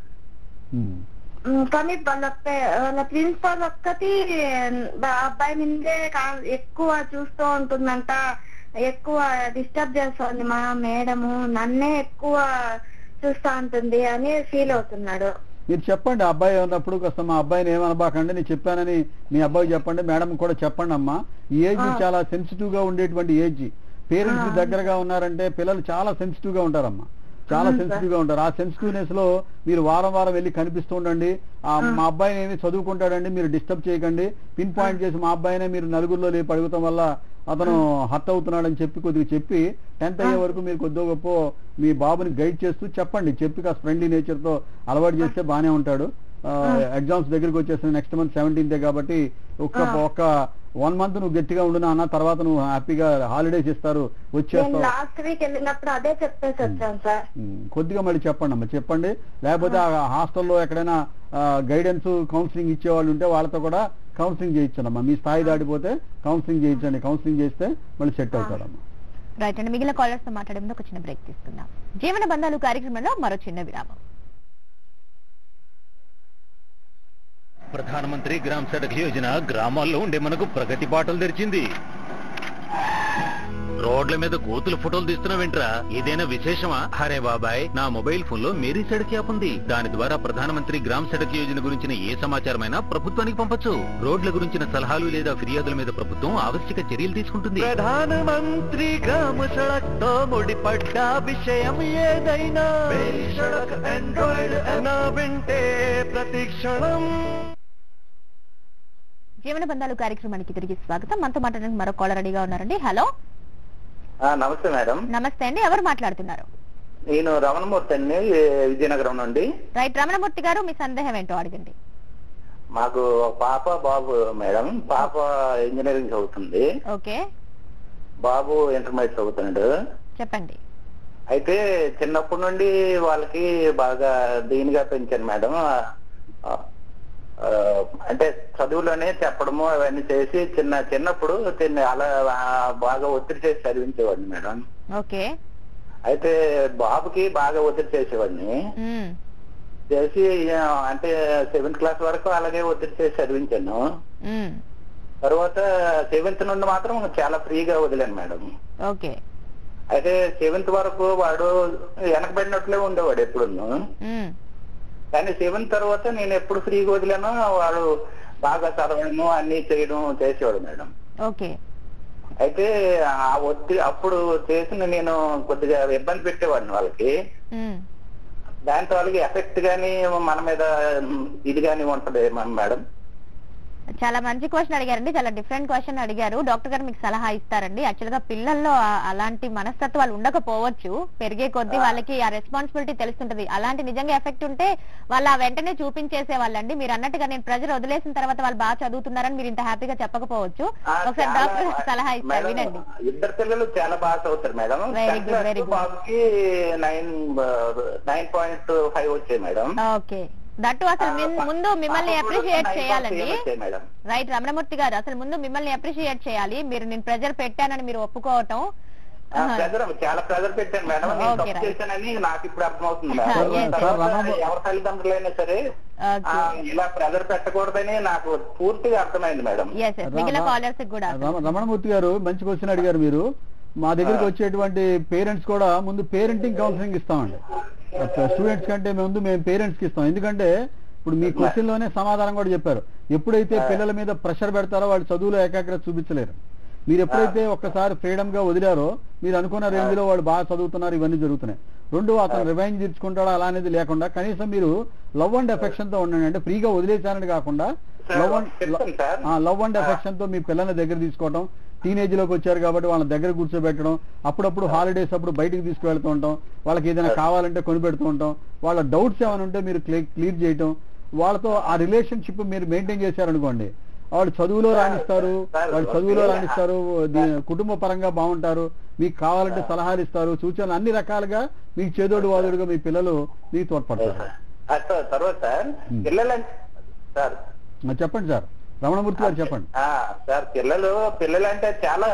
ఉమ్. ఉమ్, కానీ వాళ్ళ పే- వాళ్ళ ప్రిన్సిపాల్ ఒక్కటి బా- అబ్బాయి మీదే కా- ఎక్కువ చూస్తూ ఉంటుందంట ఎక్కువ డిస్టర్బ్ చేస్తుంది మా మేడము నన్నే ఎక్కువ చూస్తా ఉంటుంది అని ఫీల్ అవుతున్నాడు మీరు చెప్పండి ఆ అబ్బాయి ఉన్నప్పుడు కాస్త మా అబ్బాయిని ఏమనబాకండి నేను చెప్పానని మీ అబ్బాయి చెప్పండి మేడం కూడా చెప్పండి అమ్మా ఈ ఏజ్ ఆ. చాలా సెన్సిటివ్ గా ఉండేటువంటి ఏజ్ పేరెంట్స్ ఆ. దగ్గరగా ఉన్నారంటే పిల్లలు చాలా సెన్సిటివ్ గా ఉంటారమ్మా చాలా సెన్సిటివ్ గా ఉంటారు ఆ సెన్సిటివ్నెస్ లో మీరు వారం వారం వెళ్ళి కనిపిస్తూ ఉండండి ఆ మా అబ్బాయిని ఏమి చదువుకుంటాడండి మీరు డిస్టర్బ్ చేయకండి పిన్ పాయింట్ చేసి మా అబ్బాయినే మీరు నలుగురిలో లేపి అడుగుతాం వల్ల అతను హర్ట్ అవుతున్నాడని చెప్పి కొద్దిగా చెప్పి టెన్త్ అయ్యే వరకు మీరు కొద్దిగా గొప్ప మీ బాబుని గైడ్ చేస్తూ చెప్పండి చెప్పి కాస్త ఫ్రెండ్లీ నేచర్ తో అలవాటు చేస్తే బానే ఉంటాడు ఎగ్జామ్స్ దగ్గరికి వచ్చేసిన నెక్స్ట్ మంత్ సెవెంటీన్త్ కాబట్టి ఒక్క ఒక్క వన్ మంత్ నువ్వు గట్టిగా ఉండు నాన్న తర్వాత నువ్వు హ్యాపీగా హాలిడేస్ ఇస్తారు నేను వచ్చేస్తావు లాస్ట్ వీక్ వెళ్ళినప్పుడు అదే చెప్పేసి వచ్చాను సార్ ఉమ్, కొద్దిగా మళ్ళీ చెప్పండి అమ్మా చెప్పండి లేకపోతే ఆ హాస్టల్లో ఎక్కడైనా గైడెన్స్ కౌన్సిలింగ్ ఇచ్చేవాళ్ళు ఉంటే వాళ్ళతో కూడా కౌన్సిలింగ్ చేయించండి మీ స్థాయి దాటిపోతే కౌన్సిలింగ్ చేయించండి కౌన్సిలింగ్ చేస్తే మళ్ళీ సెట్ అవుతాడమ్మా రైట్ అండి మిగిలిన కాలర్స్ తో మాట్లాడే ముందు ఒక చిన్న బ్రేక్ తీసుకుందాం జీవన బంధాలు కార్యక్రమంలో మరో చిన్న విరామం ప్రధానమంత్రి గ్రామ్ సడక్ యోజన గ్రామాల్లో ఉండే మనకు ప్రగతి బాటలు తెరిచింది రోడ్ల మీద కోతులు ఫోటోలు తీస్తున్నావేంట్రా ఏదైనా విశేషమా అరే బాబాయ్ నా మొబైల్ ఫోన్ లో మేరీ సడక్ యాప్ ఉంది దాని ద్వారా ప్రధానమంత్రి గ్రామ్ సడక్ యోజన గురించిన ఏ సమాచారమైనా ప్రభుత్వానికి పంపొచ్చు రోడ్ల గురించిన సలహాలు లేదా ఫిర్యాదుల మీద ప్రభుత్వం ఆవశ్యక చర్యలు తీసుకుంటుంది ప్రధానమంత్రి గ్రామ సడక్ తో ముడిపడ్డ విషయం ఏదైనా మేరీ సడక్ ఆండ్రాయిడ్ నా వింటే ప్రతి క్షణం జీవన బంధాలు కార్యక్రమానికి తిరిగి స్వాగతం మనతో మాట్లాడడానికి మరో కాలర్ రెడీగా ఉన్నారండి హలో నమస్తే మేడం నమస్తే అండి ఎవరు మాట్లాడుతున్నారు నేను రమణమూర్తి అండి విజయనగరం నుండి రైట్ రమణమూర్తి గారు మీ సందేహం ఏంటో అడగండి మాకు ఒక పాప బాబు మేడం పాప ఇంజనీరింగ్ చదువుతుంది ఓకే బాబు ఇంటర్మీడియట్ చదువుతున్నాడు చెప్పండి అయితే చిన్నప్పటి నుండి వాళ్ళకి బాగా దీనిగా పెంచాను మేడం ఆ, ఆ, అంటే చదువులోనే చెప్పడము అవన్నీ చేసి చిన్న చిన్నప్పుడు చిన్న అలా ఆ, బాగా ఒత్తిడి చేసి చదివించేవాడిని మేడం ఓకే అయితే బాబుకి బాగా ఒత్తిడి చేసేవాడిని ఉమ్, చేసి ఆ, అంటే సెవెంత్ క్లాస్ వరకు అలాగే ఒత్తిడి చేసి చదివించాను ఉమ్, తర్వాత సెవెంత్ నుండి మాత్రం చాలా ఫ్రీగా వదిలాను మేడం ఓకే అయితే సెవెంత్ వరకు వాడు వెనకబడినట్లే ఉండేవాడు ఎప్పుడును ఉమ్, కానీ సెవెంత్ తర్వాత నేను ఎప్పుడు ఫ్రీగా వదిలానో వాడు బాగా చదవడము అన్ని చేయడం చేసేవాడు మేడం ఓకే అయితే ఆ ఒత్తిడి అప్పుడు చేసిన నేను కొద్దిగా ఇబ్బంది పెట్టేవాడిని వాళ్ళకి ఉమ్, దాంతో వాళ్ళకి ఎఫెక్ట్ గానీ మన మీద ఇది గానీ ఉంటది మన మేడం చాలా మంచి క్వశ్చన్ అడిగారండి చాలా డిఫరెంట్ క్వశ్చన్ అడిగారు డాక్టర్ గారు మీకు సలహా ఇస్తారండి యాక్చువల్ గా పిల్లల్లో ఆ- అలాంటి మనస్తత్వాలు ఉండకపోవచ్చు పెరిగే కొద్దీ వాళ్ళకి ఆ రెస్పాన్సిబిలిటీ తెలుస్తుంటది అలాంటి నిజంగా ఎఫెక్ట్ ఉంటే వాళ్ళు ఆ వెంటనే చూపించేసే వాళ్ళండి మీరు అన్నట్టుగా నేను ప్రెజర్ వదిలేసిన తర్వాత వాళ్ళు బాగా చదువుతున్నారని మీరు ఇంత హ్యాపీగా చెప్పకపోవచ్చు ఆ, ఒకసారి చాలా- డాక్టర్ సలహా ఇస్తారు మేడం, వినండి ఇద్దరు పిల్లలు చాలా బాగా చదువుతారు madam Very Tenth good, class very good. బాబుకి నైన్ నైన్ పాయింట్ ఫైవ్ వచ్చాయి మేడం ఓకే దట్టు అసలు మిన్- ముందు మిమ్మల్ని పాపకు కూడా అప్రిషియేట్ 9.7 చేయాలండి వచ్చాయి మేడం రైట్ రమణమూర్తి గారు అసలు ముందు మిమ్మల్ని అప్రిషియేట్ చేయాలి మీరు నేను ప్రెజర్ పెట్టానని మీరు ఒప్పుకోవటం ఆ, ప్రెజర్ చాలా ప్రెజర్ పెట్టాను మేడం నేను Okay, తప్పు right. చేశానని నాకు ఇప్పుడు అర్థమవుతుంది Yes, మేడం yes. తర్వాత రమణ- ఎవరి తల్లిదండ్రులైనా సరే ఆ, ఓకే ఇలా ప్రెజర్ పెట్టకూడదని నాకు పూర్తిగా అర్థమైంది మేడం ఎస్ ఎస్ మిగిలిన రా- కాలర్స్ కూడా రమ- రమణమూర్తి గారు మంచి క్వశ్చన్ అడిగారు మీరు మా దగ్గరికి వచ్చేటువంటి పేరెంట్స్ కూడా ముందు పేరెంటింగ్ కౌన్సిలింగ్ ఇస్తామండి స్టూడెంట్స్ కంటే ముందు మేము పేరెంట్స్ కి ఇస్తాం ఎందుకంటే ఇప్పుడు మీ క్వశ్చన్ లోనే సమాధానం కూడా చెప్పారు ఎప్పుడైతే పిల్లల మీద ప్రెషర్ పెడతారో వాళ్ళు చదువులో ఏకాగ్రత చూపించలేరు మీరు ఎప్పుడైతే ఒక్కసారి ఫ్రీడమ్ గా వదిలారో మీరు అనుకున్న రేంజ్ లో వాళ్ళు బాగా చదువుతున్నారు ఇవన్నీ జరుగుతున్నాయి రెండు అతను రివైంజ్ తీర్చుకుంటాడా అలా అనేది లేకుండా కనీసం మీరు లవ్ అండ్ ఎఫెక్షన్ తో ఉండండి అంటే ఫ్రీగా వదిలేశానని కాకుండా సార్, లవ్ అండ్ చెప్తాను సార్. లవ్ అండ్ ఎఫెక్షన్ తో మీ పిల్లల్ని దగ్గర తీసుకోవడం టీనేజ్ లోకి వచ్చారు కాబట్టి వాళ్ళ దగ్గర కూర్చోబెట్టడం అప్పుడప్పుడు హాలిడేస్ అప్పుడు బయటికి తీసుకువెళ్తూ ఉంటాం వాళ్ళకి ఏదైనా కావాలంటే కొనిపెడుతూ ఉంటాం వాళ్ళ డౌట్స్ ఏమైనా ఉంటే మీరు క్లియర్ చేయటం వాళ్ళతో ఆ రిలేషన్షిప్ మీరు మెయింటైన్ చేశారనుకోండి వాళ్ళు చదువులో రాణిస్తారు వాళ్ళు చదువులో రాణిస్తారు దీ- కుటుంబ పరంగా బాగుంటారు మీకు కావాలంటే సలహాలు ఇస్తారు సూచనలు అన్ని రకాలుగా మీకు చేదోడు వాదోడుగా మీ పిల్లలు మీకు తోడ్పడతారు ఆ, సార్, తర్వాత సార్ పిల్లలంటే సార్ ఆ, చెప్పండి సార్ రమణమూర్తి గారు చెప్పండి ఆ, సార్ పిల్లలు పిల్లలు అంటే చాలా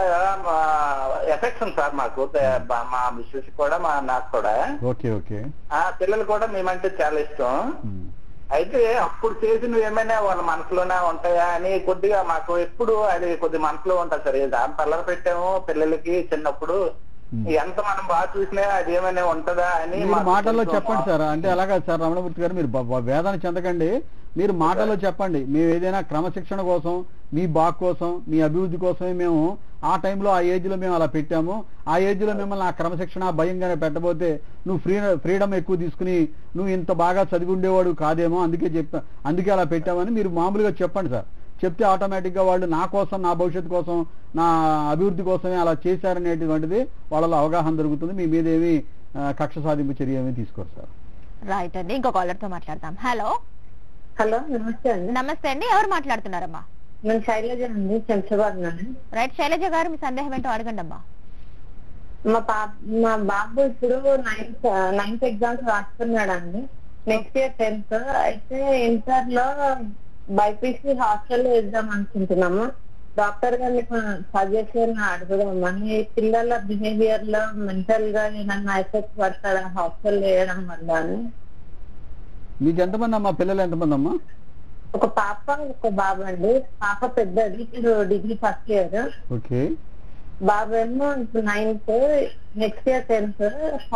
ఎఫెక్షన్ సార్ మాకు బా- మా మిస్సెస్ కూడా మా నాకు కూడా ఓకే ఓకే ఆ పిల్లలు కూడా మేమంటే చాలా ఇష్టం ఉమ్. అయితే అప్పుడు చేసినవి ఏమైనా వాళ్ళ మనసులోనే ఉంటాయా అని కొద్దిగా మాకు ఎప్పుడు అది కొద్ది మనసులో ఉంటుంది సార్ దాని పల్లర పెట్టాము పిల్లలకి చిన్నప్పుడు Hmm. ఎంత మనం బాగా చూసినా అది ఏమైనా ఉంటదా అని మీరు మాకు మాటల్లో కొంచెం- చెప్పండి సార్ అంటే అలాగా సార్ రమణమూర్తి గారు మీరు బ- బ- వేదన చెందకండి మీరు మాటల్లో చెప్పండి మేము ఏదైనా క్రమశిక్షణ కోసం మీ బాగ్ కోసం మీ అభివృద్ధి కోసమే మేము ఆ టైంలో ఆ ఏజ్ లో మేము అలా పెట్టాము ఆ ఏజ్ లో మిమ్మల్ని ఆ క్రమశిక్షణ ఆ భయంగానే పెట్టబోతే నువ్వు ఫ్రీ ఫ్రీడమ్ ఎక్కువ తీసుకుని నువ్వు ఇంత బాగా చదివి ఉండేవాడు కాదేమో అందుకే చెప్తా అందుకే అలా పెట్టామని మీరు మామూలుగా చెప్పండి సార్ చెప్తే ఆటోమేటిక్ గా వాళ్ళు నా కోసం నా భవిష్యత్తు కోసం నా అభివృద్ధి కోసమే అలా చేశారనేటువంటిది వాళ్ళలో అవగాహన దొరుకుతుంది మీ మీద ఏమి ఆ, కక్ష సాధింపు చర్య ఏమీ తీసుకోరు సార్ రైట్ అండి ఇంకో కాలర్ తో మాట్లాడదాం హలో హలో నమస్తే అండి నమస్తే అండి ఎవరు మాట్లాడుతున్నారమ్మా నేను శైలజ అండి శంషాబాద్ నుండి రైట్ శైలజ గారు మీ సందేహం ఏంటో అడగండి అమ్మా మా పాప మా బాబు ఇప్పుడు నైన్త్ నైన్త్ ఎగ్జామ్స్ రాస్తున్నాడు అండి నెక్స్ట్ ఇయర్ టెన్త్ అయితే ఇంటర్ లో బైపీసీ హాస్టల్లో వేద్దాం అనుకుంటున్నాము డాక్టర్ గారిని సజెషన్ అడుగుదామని పిల్లల బిహేవియర్ లో మెంటల్ గా ఏదన్నా ఎఫెక్ట్ పడతాడా హాస్టల్ వేయడం వల్ల అని మీకు ఎంతమంది అమ్మా పిల్లలు ఎంతమంది అమ్మా ఒక పాప ఒక బాబు అండి పాప పెద్దది ఇప్పుడు డిగ్రీ ఫస్ట్ ఇయర్ ఓకే బాబు ఏమో ఇప్పుడు ninth next year tenth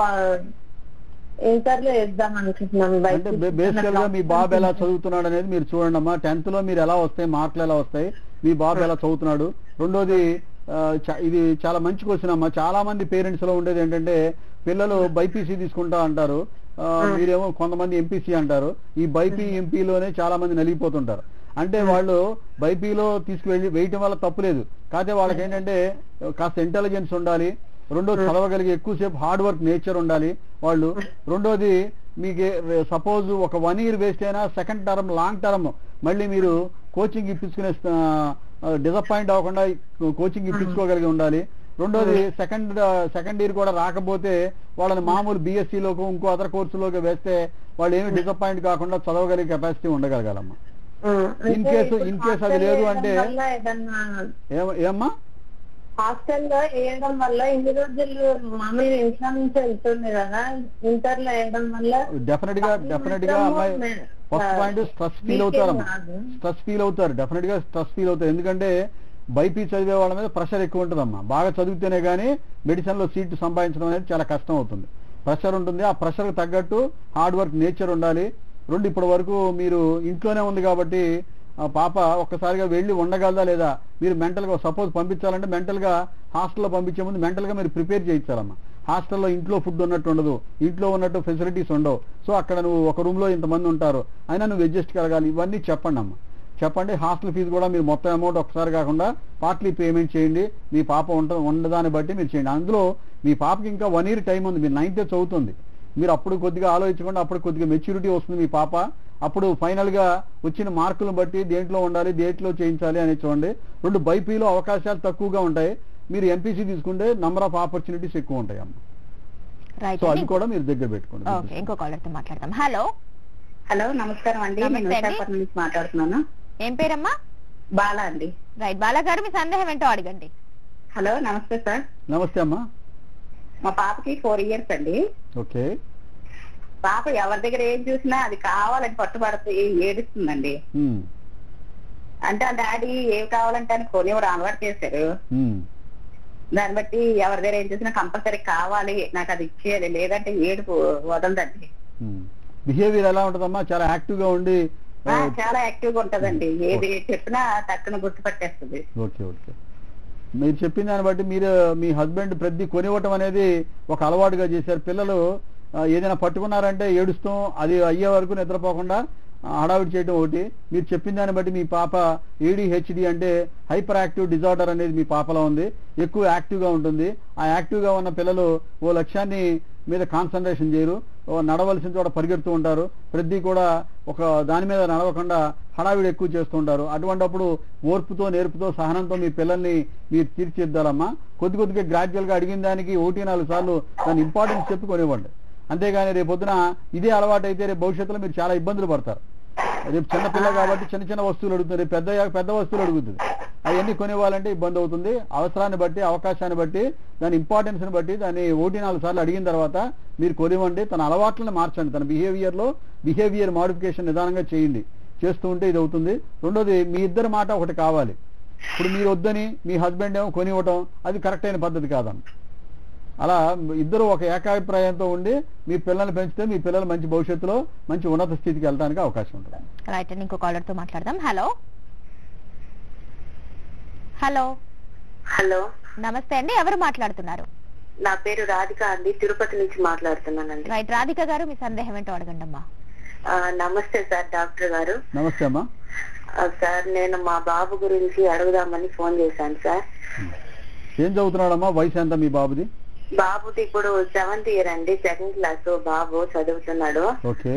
inter లో వేద్దాం అనుకుంటున్నాం అంటే బేసికల్ గా మీ బాబు ఎలా చదువుతున్నాడు అనేది మీరు చూడండి అమ్మా టెన్త్ లో మీరు ఎలా వస్తాయి మార్కులు ఎలా వస్తాయి మీ బాబు ఎలా చదువుతున్నాడు రెండోది ఆ, చ- ఇది చాలా మంచి క్వశ్చన్ అమ్మా చాలా మంది పేరెంట్స్ లో ఉండేది ఏంటంటే పిల్లలు బైపీసీ తీసుకుంటా అంటారు ఆ, మీరేమో కొంతమంది ఎంపీసీ అంటారు ఈ బైపీ ఎంపీలోనే చాలా మంది నలిగిపోతుంటారు అంటే వాళ్ళు బైపీలో తీసుకువెళ్ళి వేయటం వల్ల తప్పులేదు కాకపోతే వాళ్ళకి ఏంటంటే కాస్త ఇంటెలిజెన్స్ ఉండాలి రెండో చదవగలిగే ఎక్కువసేపు హార్డ్ వర్క్ నేచర్ ఉండాలి వాళ్ళు రెండోది మీకు సపోజ్ ఒక వన్ ఇయర్ వేస్ట్ అయినా సెకండ్ టర్మ్ లాంగ్ టర్మ్ మళ్ళీ మీరు కోచింగ్ ఇప్పించుకునే డిసప్పాయింట్ అవ్వకుండా కోచింగ్ ఇప్పించుకోగలిగి ఉండాలి రెండోది సెకండ్ సెకండ్ ఇయర్ కూడా రాకపోతే వాళ్ళని మామూలు బీఎస్సీలోకి ఇంకో అదర్ కోర్సులోకి వేస్తే వాళ్ళు ఏమి డిసప్పాయింట్ కాకుండా చదవగలిగే కెపాసిటీ ఉండగలగాలమ్మా In case- in case అది లేదు అంటే- ఏదన్నా ఏమ ఏమ్మా హాస్టల్లో వేయడం వల్ల ఇన్ని రోజులు మామూలుగా ఇంట్లో నుంచి వెళ్తుంది కదా ఇంటర్ లో వేయడం వల్ల డెఫినెట్ గా డెఫినెట్ గా అమ్మాయి ఫస్ట్ పాయింట్ స్ట్రెస్ ఫీల్ అవుతారమ్మా స్ట్రెస్ ఫీల్ అవుతారు డెఫినెట్ గా స్ట్రెస్ ఫీల్ అవుతారు ఎందుకంటే బైపీ చదివే వాళ్ళ మీద ప్రెషర్ ఎక్కువ ఉంటుందమ్మా బాగా చదివితేనే కానీ మెడిసిన్ లో సీట్ సంపాదించడం అనేది చాలా కష్టం అవుతుంది ప్రెషర్ ఉంటుంది ఆ ప్రెషర్ తగ్గట్టు హార్డ్ వర్క్ నేచర్ ఉండాలి రెండు ఇప్పటి వరకు మీరు ఇంట్లోనే ఉంది కాబట్టి ఆ పాప ఒక్కసారిగా వెళ్ళి ఉండగలదా లేదా మీరు మెంటల్ గా సపోజ్ పంపించాలంటే మెంటల్ గా హాస్టల్లో పంపించే ముందు మెంటల్ గా మీరు ప్రిపేర్ చేయించాలమ్మా హాస్టల్లో ఇంట్లో ఫుడ్ ఉన్నట్టు ఉండదు ఇంట్లో ఉన్నట్టు ఫెసిలిటీస్ ఉండవు సో అక్కడ నువ్వు ఒక రూమ్ లో ఇంతమంది ఉంటారు అయినా నువ్వు అడ్జస్ట్ కలగాలి ఇవన్నీ చెప్పండి అమ్మా చెప్పండి హాస్టల్ ఫీజు కూడా మీరు మొత్తం అమౌంట్ ఒకసారి కాకుండా పార్ట్లీ పేమెంట్ చేయండి మీ పాప ఉంట ఉండదాన్ని బట్టి మీరు చేయండి అందులో మీ పాపకి ఇంకా వన్ ఇయర్ టైం ఉంది మీరు నైన్తే చదువుతుంది మీరు అప్పుడు కొద్దిగా ఆలోచించకుండా అప్పుడు కొద్దిగా మెచ్యూరిటీ వస్తుంది మీ పాప అప్పుడు ఫైనల్ గా వచ్చిన మార్కులను బట్టి దేంట్లో ఉండాలి దేంట్లో చేయించాలి అనేది చూడండి రెండు బైపీలో అవకాశాలు తక్కువగా ఉంటాయి మీరు ఎంపీసీ తీసుకుంటే నంబర్ ఆఫ్ ఆపర్చునిటీస్ ఎక్కువ ఉంటాయి అమ్మ రైట్ సో అది కూడా మీరు దగ్గర పెట్టుకోండి ఓకే ఇంకో కాలర్ తో మాట్లాడదాం హలో హలో నమస్కారం అండి నేను నమస్తే అండి. విశాఖపట్నం నుంచి మాట్లాడుతున్నాను ఏం పేరమ్మా బాలా అండి రైట్ బాలా గారు మీ సందేహం ఏంటో అడగండి హలో నమస్తే సార్ నమస్తే అమ్మా మా పాపకి ఫోర్ ఇయర్స్ అండి ఓకే పాప ఎవరి దగ్గర ఏం చూసినా అది కావాలని పట్టుబడితే ఏడుస్తుందండి ఉమ్, అంటే ఆ డాడీ ఏవి కావాలంటే అని కొనివ్వడం అలవాటు చేశారు ఉమ్. దాన్ని బట్టి ఎవరి దగ్గర ఏం చూసినా కంపల్సరీ కావాలి నాకు అది ఇచ్చేయాలి లేదంటే ఏడుపు వదలదండి బిహేవియర్ ఎలా ఉంటుందమ్మా చాలా యాక్టివ్ గా ఉండి ఆ, చాలా యాక్టివ్ గా ఉంటదండి ఏది చెప్పినా టక్కున గుర్తుపట్టేస్తుంది ఓకే ఓకే మీరు చెప్పిన దాన్ని బట్టి మీరు మీ హస్బెండ్ ప్రతి కొనివ్వటం అనేది ఒక అలవాటుగా చేశారు పిల్లలు ఆ, ఏదైనా పట్టుకున్నారంటే ఏడుస్తాం అది అయ్యే వరకు నిద్రపోకుండా ఆ, హడావిడి చేయడం ఒకటి మీరు చెప్పిన దాన్ని బట్టి మీ పాప ఏడిహెచ్డి అంటే హైపర్ యాక్టివ్ డిజార్డర్ అనేది మీ పాపలో ఉంది ఎక్కువ యాక్టివ్ గా ఉంటుంది ఆ యాక్టివ్ గా ఉన్న పిల్లలు ఓ లక్ష్యాన్ని మీద కాన్సన్ట్రేషన్ చేయరు ఓ నడవలసిన చోట పరిగెడుతూ ఉంటారు ప్రతి కూడా ఒక దాని మీద నడవకుండా హడావిడి ఎక్కువ చేస్తుంటారు అటువంటప్పుడు ఓర్పుతో నేర్పుతో సహనంతో మీ పిల్లల్ని మీరు తీర్చిదిద్దాలమ్మా కొద్ది కొద్దిగా గ్రాడ్యువల్ గా అడిగిన దానికి ఒకటి నాలుగు సార్లు దాని ఇంపార్టెన్స్ చెప్పి కొనివ్వండి అంతేగాని రేపు పొద్దున ఇదే అలవాటు అయితే రేపు భవిష్యత్తులో మీరు చాలా ఇబ్బందులు పడతారు రేపు చిన్న పిల్ల కాబట్టి చిన్న చిన్న వస్తువులు అడుగుతుంది రేపు పెద్ద అయ్యాక పెద్ద వస్తువులు అడుగుతుంది అవన్నీ కొనివ్వాలంటే ఇబ్బంది అవుతుంది అవసరాన్ని బట్టి అవకాశాన్ని బట్టి దాని ఇంపార్టెన్స్ ని బట్టి దాన్ని ఒకటి నాలుగు సార్లు అడిగిన తర్వాత మీరు కొనివ్వండి తన అలవాట్లను మార్చండి తన బిహేవియర్ లో బిహేవియర్ మాడిఫికేషన్ నిదానంగా చేయండి చేస్తూ ఉంటే ఇది అవుతుంది రెండోది మీ ఇద్దరి మాట ఒకటి కావాలి ఇప్పుడు మీరు వద్దని మీ హస్బెండ్ ఏమో కొనివ్వటం అది కరెక్ట్ అయిన పద్ధతి కాదన్న అలా ఇద్దరు ఒక ఏకాభిప్రాయంతో ఉండి మీ పిల్లల్ని పెంచితే మీ పిల్లలు మంచి భవిష్యత్తులో మంచి ఉన్నత స్థితికి వెళ్ళడానికి అవకాశం ఉంటుంది రైట్ అండి ఇంకో కాలర్ తో మాట్లాడదాం హలో హలో హలో నమస్తే అండి ఎవరు మాట్లాడుతున్నారు నా పేరు రాధిక అండి తిరుపతి నుంచి మాట్లాడుతున్నానండి రైట్ రాధిక గారు మీ సందేహం ఏంటో అడగండి అమ్మా ఆ, నమస్తే సార్ డాక్టర్ గారు నమస్తే అమ్మా ఆ, సార్ నేను మా బాబు గురించి అడుగుదామని ఫోన్ చేశాను సార్ ఏం చదువుతున్నాడమ్మా వయసు ఎంత మీ బాబుది బాబుది ఇప్పుడు సెవెంత్ ఇయర్ అండి సెకండ్ క్లాస్ బాబు చదువుతున్నాడు ఓకే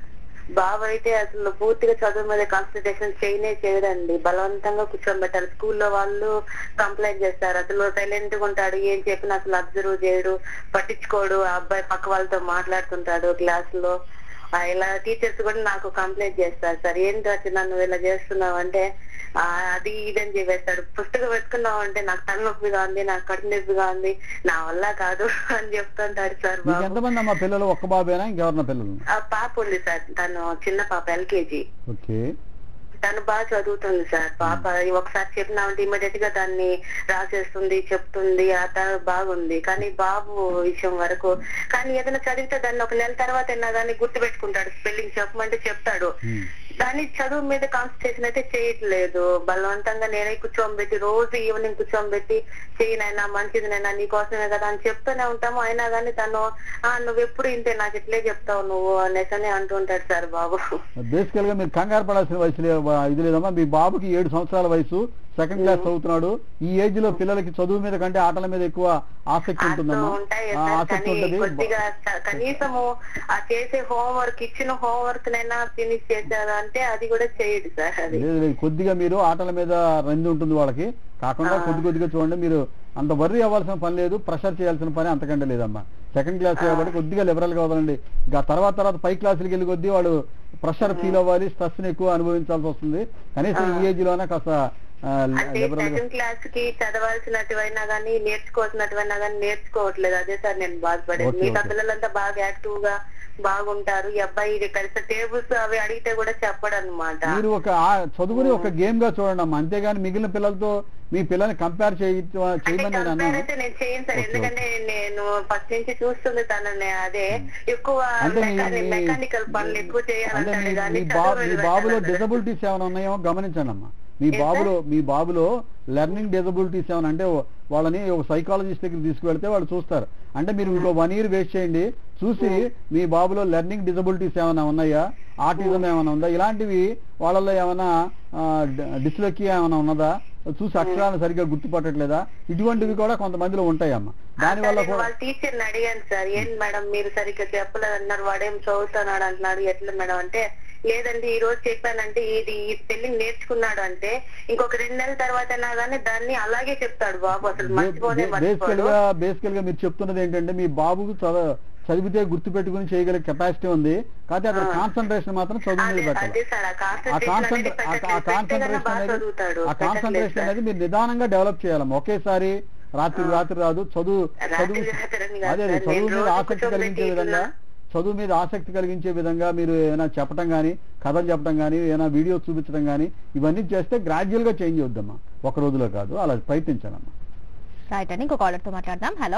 బాబు అయితే అసలు పూర్తిగా చదువు మీద కాన్సన్ట్రేషన్ చేయనే చేయడండి బలవంతంగా కూర్చోబెట్టారు స్కూల్లో వాళ్ళు కంప్లైంట్ చేస్తారు అసలు సైలెంట్ గా ఉంటాడు ఏం చెప్పినా అసలు అబ్జర్వ్ చేయడు పట్టించుకోడు ఆ అబ్బాయి పక్క వాళ్ళతో మాట్లాడుతుంటాడు క్లాస్ లో ఆ, ఇలా టీచర్స్ కూడా నాకు కంప్లైంట్ చేస్తారు సార్ ఏంటి రచన నువ్వు ఇలా చేస్తున్నావు అంటే ఆ, అది ఇదని చెప్పేస్తాడు పుస్తకం పెట్టుకున్నావు అంటే నాకు తలనొప్పిగా ఉంది నాకు కడుపు నొప్పిగా ఉంది నా వల్ల కాదు అని చెప్తుంటాడు సార్ మీకు బాబు ఎంతమంది అమ్మా పిల్లలు ఒక్క బాబేనా ఇంకెవరన్నా పిల్లలు ఆ పాప ఉంది సార్ తను చిన్న పాప ఎల్కేజీ ఓకే తను బాగా చదువుతుంది సార్ పాప ఒకసారి చెప్పినామంటే ఇమీడియట్ గా దాన్ని రాసేస్తుంది చెప్తుంది ఆ తను బాగుంది కానీ బాబు విషయం వరకు కానీ ఏదైనా చదివితే దాన్ని ఒక నెల తర్వాత అయినా కానీ గుర్తు పెట్టుకుంటాడు స్పెల్లింగ్ చెప్పమంటే చెప్తాడు ఉమ్. దాన్ని చదువు మీద కాన్సన్ట్రేషన్ అయితే చేయట్లేదు బలవంతంగా నేనే కూర్చోబెట్టి రోజు ఈవినింగ్ కూర్చోబెట్టి చేయనైనా మంచిదినైనా నీకోసమే కదా అని చెప్తూనే ఉంటాము అయినా కానీ తను ఆ నువ్వు ఎప్పుడు ఇంతే నాకు ఇట్లే చెప్తావు నువ్వు అనేసని అంటుంటాడు సార్ బాబు బేసికల్ గా మీరు కంగారు పడాల్సిన వయసు లే- ఇది లేదమ్మా మీ బాబుకి ఏడు సంవత్సరాల వయసు సెకండ్ క్లాస్ చదువుతున్నాడు ఈ ఏజ్ లో పిల్లలకి చదువు మీద కంటే ఆటల మీద ఎక్కువ ఆసక్తి ఆస్తూ ఉంటుందమ్మా ఉంటాయి ఆ, సార్, ఆసక్తి కానీ ఉంటుంది కొద్దిగా చ- కనీసము ఆ చేసే హోంవర్క్ ఇచ్చిన హోంవర్క్ నైనా ఫినిష్ చేశారు అంటే అది కూడా చేయడు సార్ అది లేదు లేదు కొద్దిగా మీరు ఆటల మీద రంది ఉంటుంది వాళ్ళకి కాకుండా కొద్ది కొద్దిగా చూడండి మీరు అంత వర్రీ అవ్వాల్సిన పని లేదు ప్రెషర్ చేయాల్సిన పని అంతకంటే లేదమ్మా సెకండ్ క్లాస్ కాబట్టి కొద్దిగా లిబరల్ గా వదలండి ఇంకా తర్వాత తర్వాత పై క్లాసులకి వెళ్ళి కొద్దీ వాడు ప్రెషర్ ఫీల్ అవ్వాలి స్ట్రెస్ ని ఎక్కువ అనుభవించాల్సి వస్తుంది కనీసం ఈ ఏజ్ లోనే కాస్త అంటే లిబరల్ గా సెకండ్ క్లాస్ కి చదవాల్సినటువైనా కానీ నేర్చుకోవాల్సినటువైనా కానీ నేర్చుకోవట్లేదు అదే సార్ నేను బాధపడేది ఓకే, మిగతా ఓకే. పిల్లలంతా బాగా యాక్టివ్ గా బాగుంటారు ఈ అబ్బాయి ఇది కలిసి టేబుల్స్ అవి అడిగితే కూడా చెప్పడు అనమాట మీరు ఒక ఆ- చదువుని ఒక గేమ్ గా చూడండి అమ్మా అంతేగాని మిగిలిన పిల్లలతో మీ పిల్లల్ని కంపేర్ చేయ అంటే చేయమని నేను కంపేర్ అన్నాను అయితే నేను చేయను సార్ ఓకే, ఎందుకంటే నేను ఫస్ట్ నుంచి చూస్తుంది తనని అదే ఎక్కువ అంటే మీ- మీ- మెకానికల్ పనులు ఎక్కువ అంటే చేయాలంటాడు మీ- కానీ మీ బా- చదువు మీ మీద బాబులో పెట్టాలంటాడు. డిజబిలిటీస్ ఏమైనా ఉన్నాయో గమనించండి అమ్మా మీ Yes, బాబులో మీ బాబులో లెర్నింగ్ డిజబిలిటీస్ ఏమైనా అంటే వాళ్ళని ఒక సైకాలజిస్ట్ దగ్గర తీసుకువెళ్తే వాళ్ళు చూస్తారు అంటే మీరు ఇంకో వన్ ఇయర్ వేస్ట్ చేయండి చూసి మీ బాబులో లెర్నింగ్ డిజబిలిటీస్ ఏమైనా ఉన్నాయా ఆటిజం ఏమైనా ఉందా ఇలాంటివి వాళ్ళలో ఏమైనా డిస్లెక్కియా ఏమైనా ఉన్నదా చూసి అక్షరాలను సరిగ్గా గుర్తుపట్టట్లేదా ఇటువంటివి కూడా కొంతమందిలో ఉంటాయమ్మా దానివల్ల నేను కూడా వాళ్ళ టీచర్ ని అడిగాను సార్ ఏం మేడం మీరు సరిగ్గా చెప్పలేదు అన్నారు వాడేం చదువుతున్నాడు అంటున్నాడు ఎట్లా మేడం అంటే లేదండి ఈ రోజు చెప్పానంటే ఇది ఈ స్పెల్లింగ్ నేర్చుకున్నాడు అంటే ఇంకొక రెండు నెలల తర్వాత అయినా కానీ దాన్ని అలాగే చెప్తాడు బాబు అసలు మర్చిపోనే బేసికల్ మర్చిపోడు గా బేసికల్ గా మీరు చెప్తున్నది ఏంటంటే మీ బాబుకు చద- చదివితే గుర్తు పెట్టుకుని చేయగల కెపాసిటీ ఉంది కాకపోతే అక్కడ కాన్సన్ట్రేషన్ మాత్రం చదువు మీద అదే పెట్టాలి అదే సార్ ఆ ఆ కాన్సన్ట్రేషన్ అనేది కాన్సన్ట్రేషన్ ఆ పెట్టట్లేదు. పెడితే కన్నా కాన్సన్ట్రేషన్ బాగా అనేది చదువుతాడు ఆ పెట్టట్లేదు కాన్సన్ట్రేషన్ సార్. అనేది మీరు నిదానంగా డెవలప్ చేయాలమ్మా ఒకేసారి రాత్రి రాత్రి రాదు చదువు రాత్రి చదువు రాత్రి అని కాదు అదే అదే, సార్. చదువు నేను మీద రోజు ఆసక్తి కూర్చోబెట్టి కలిగించే విధంగా ఇట్లా- చదువు మీద ఆసక్తి కలిగించే విధంగా మీరు ఏమైనా చెప్పడం కానీ కథలు చెప్పడం కానీ ఏమైనా వీడియోస్ చూపించడం కానీ ఇవన్నీ చేస్తే గ్రాడ్యువల్ గా చేంజ్ అవుద్దమ్మా ఒక రోజులో కాదు అలా ప్రయత్నించానమ్మా రైట్ అండి ఇంకో కాలర్ తో మాట్లాడదాం హలో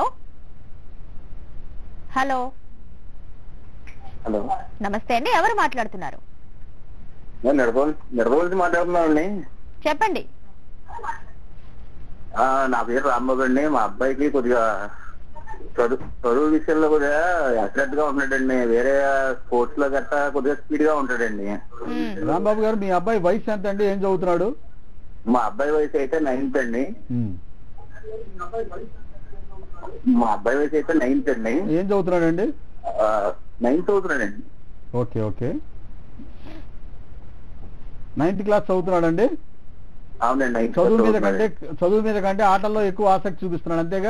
హలో హలో నమస్తే అండి ఎవరు మాట్లాడుతున్నారు నేను నిడదోల్ నిడదోల్ నుంచి మాట్లాడుతున్నానండి చెప్పండి ఆ, నా పేరు రాంబాబు అండి మా అబ్బాయికి కొద్దిగా చదువు చదువు విషయంలో కూడా అశ్రద్ధ గా ఉన్నాడండి వేరే స్పోర్ట్స్ లో గట్టా కొద్దిగా స్పీడ్ గా ఉంటాడండి మ్మ్. రాంబాబు గారు మీ అబ్బాయి వయసు ఎంత అండి ఏం చదువుతున్నాడు మా అబ్బాయి వయసు అయితే నైన్త్ అండి ఉమ్. మా అబ్బాయి వయసు అయితే నైన్త్ అండి ఏం చదువుతున్నాడండి నైన్త్ అవుతున్నాడండి ఓకే ఓకే నైన్త్ క్లాస్ చదువుతున్నాడండి అవునండి నైన్త్ చదువు మీద కంటే చదువు మీద కంటే ఆటల్లో ఎక్కువ ఆసక్తి చూపిస్తున్నాడు అంతేగా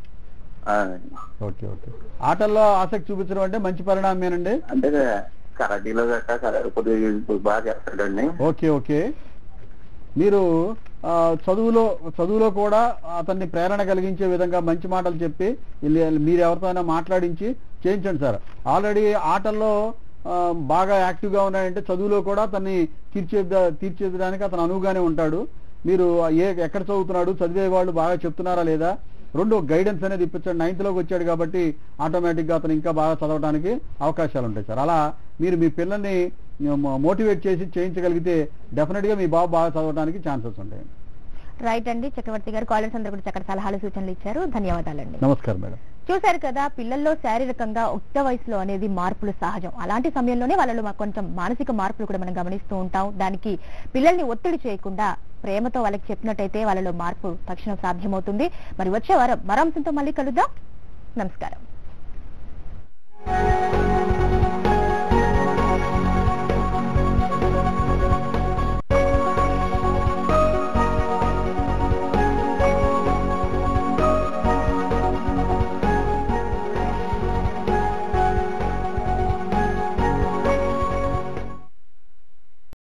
ఓకే ఓకే ఆటల్లో ఆసక్తి చూపించడం అంటే మంచి పరిణామమేనండి అంటే కరాటీలో గట్టా కరా- కొద్దిగా బాగా చేస్తాడండి ఓకే ఓకే మీరు ఆ, చదువులో చదువులో కూడా అతన్ని ప్రేరణ కలిగించే విధంగా మంచి మాటలు చెప్పి ఇల్లి- మీరు ఎవరితోనైనా మాట్లాడించి చేయించండి సార్ ఆల్రెడీ ఆటల్లో ఆ, బాగా యాక్టివ్గా ఉన్నాడంటే చదువులో కూడా అతన్ని తీర్చేద తీర్చేదానికి అతను అనువుగానే ఉంటాడు మీరు ఏ ఎక్కడ చదువుతున్నాడు చదివే వాళ్ళు బాగా చెప్తున్నారా లేదా రెండు గైడెన్స్ అనేది ఇప్పించండి నైన్త్ లోకి వచ్చాడు కాబట్టి ఆటోమేటిక్ గా అతను ఇంకా బాగా చదవడానికి అవకాశాలు ఉంటాయి సార్ అలా మీరు మీ పిల్లల్ని మోటివేట్ చేసి చేయించగలిగితే డెఫినెట్ గా మీ బాబు బాగా చదవడానికి ఛాన్సెస్ ఉంటాయి రైట్ అండి చక్రవర్తి గారు కాలర్స్ అందరూ కూడా చక్కటి సలహాలు సూచనలు ఇచ్చారు ధన్యవాదాలండి నమస్కారం మేడం చూశారు కదా పిల్లల్లో శారీరకంగా యుక్త వయసులో అనేది మార్పులు సహజం అలాంటి సమయంలోనే వాళ్ళలో మా- కొంచెం మానసిక మార్పులు కూడా మనం గమనిస్తూ ఉంటాం దానికి పిల్లల్ని ఒత్తిడి చేయకుండా ప్రేమతో వాళ్ళకి చెప్పినట్టయితే వాళ్ళలో మార్పు తక్షణం సాధ్యమవుతుంది మరి వచ్చే వారం మరో అంశంతో మళ్ళీ కలుద్దాం నమస్కారం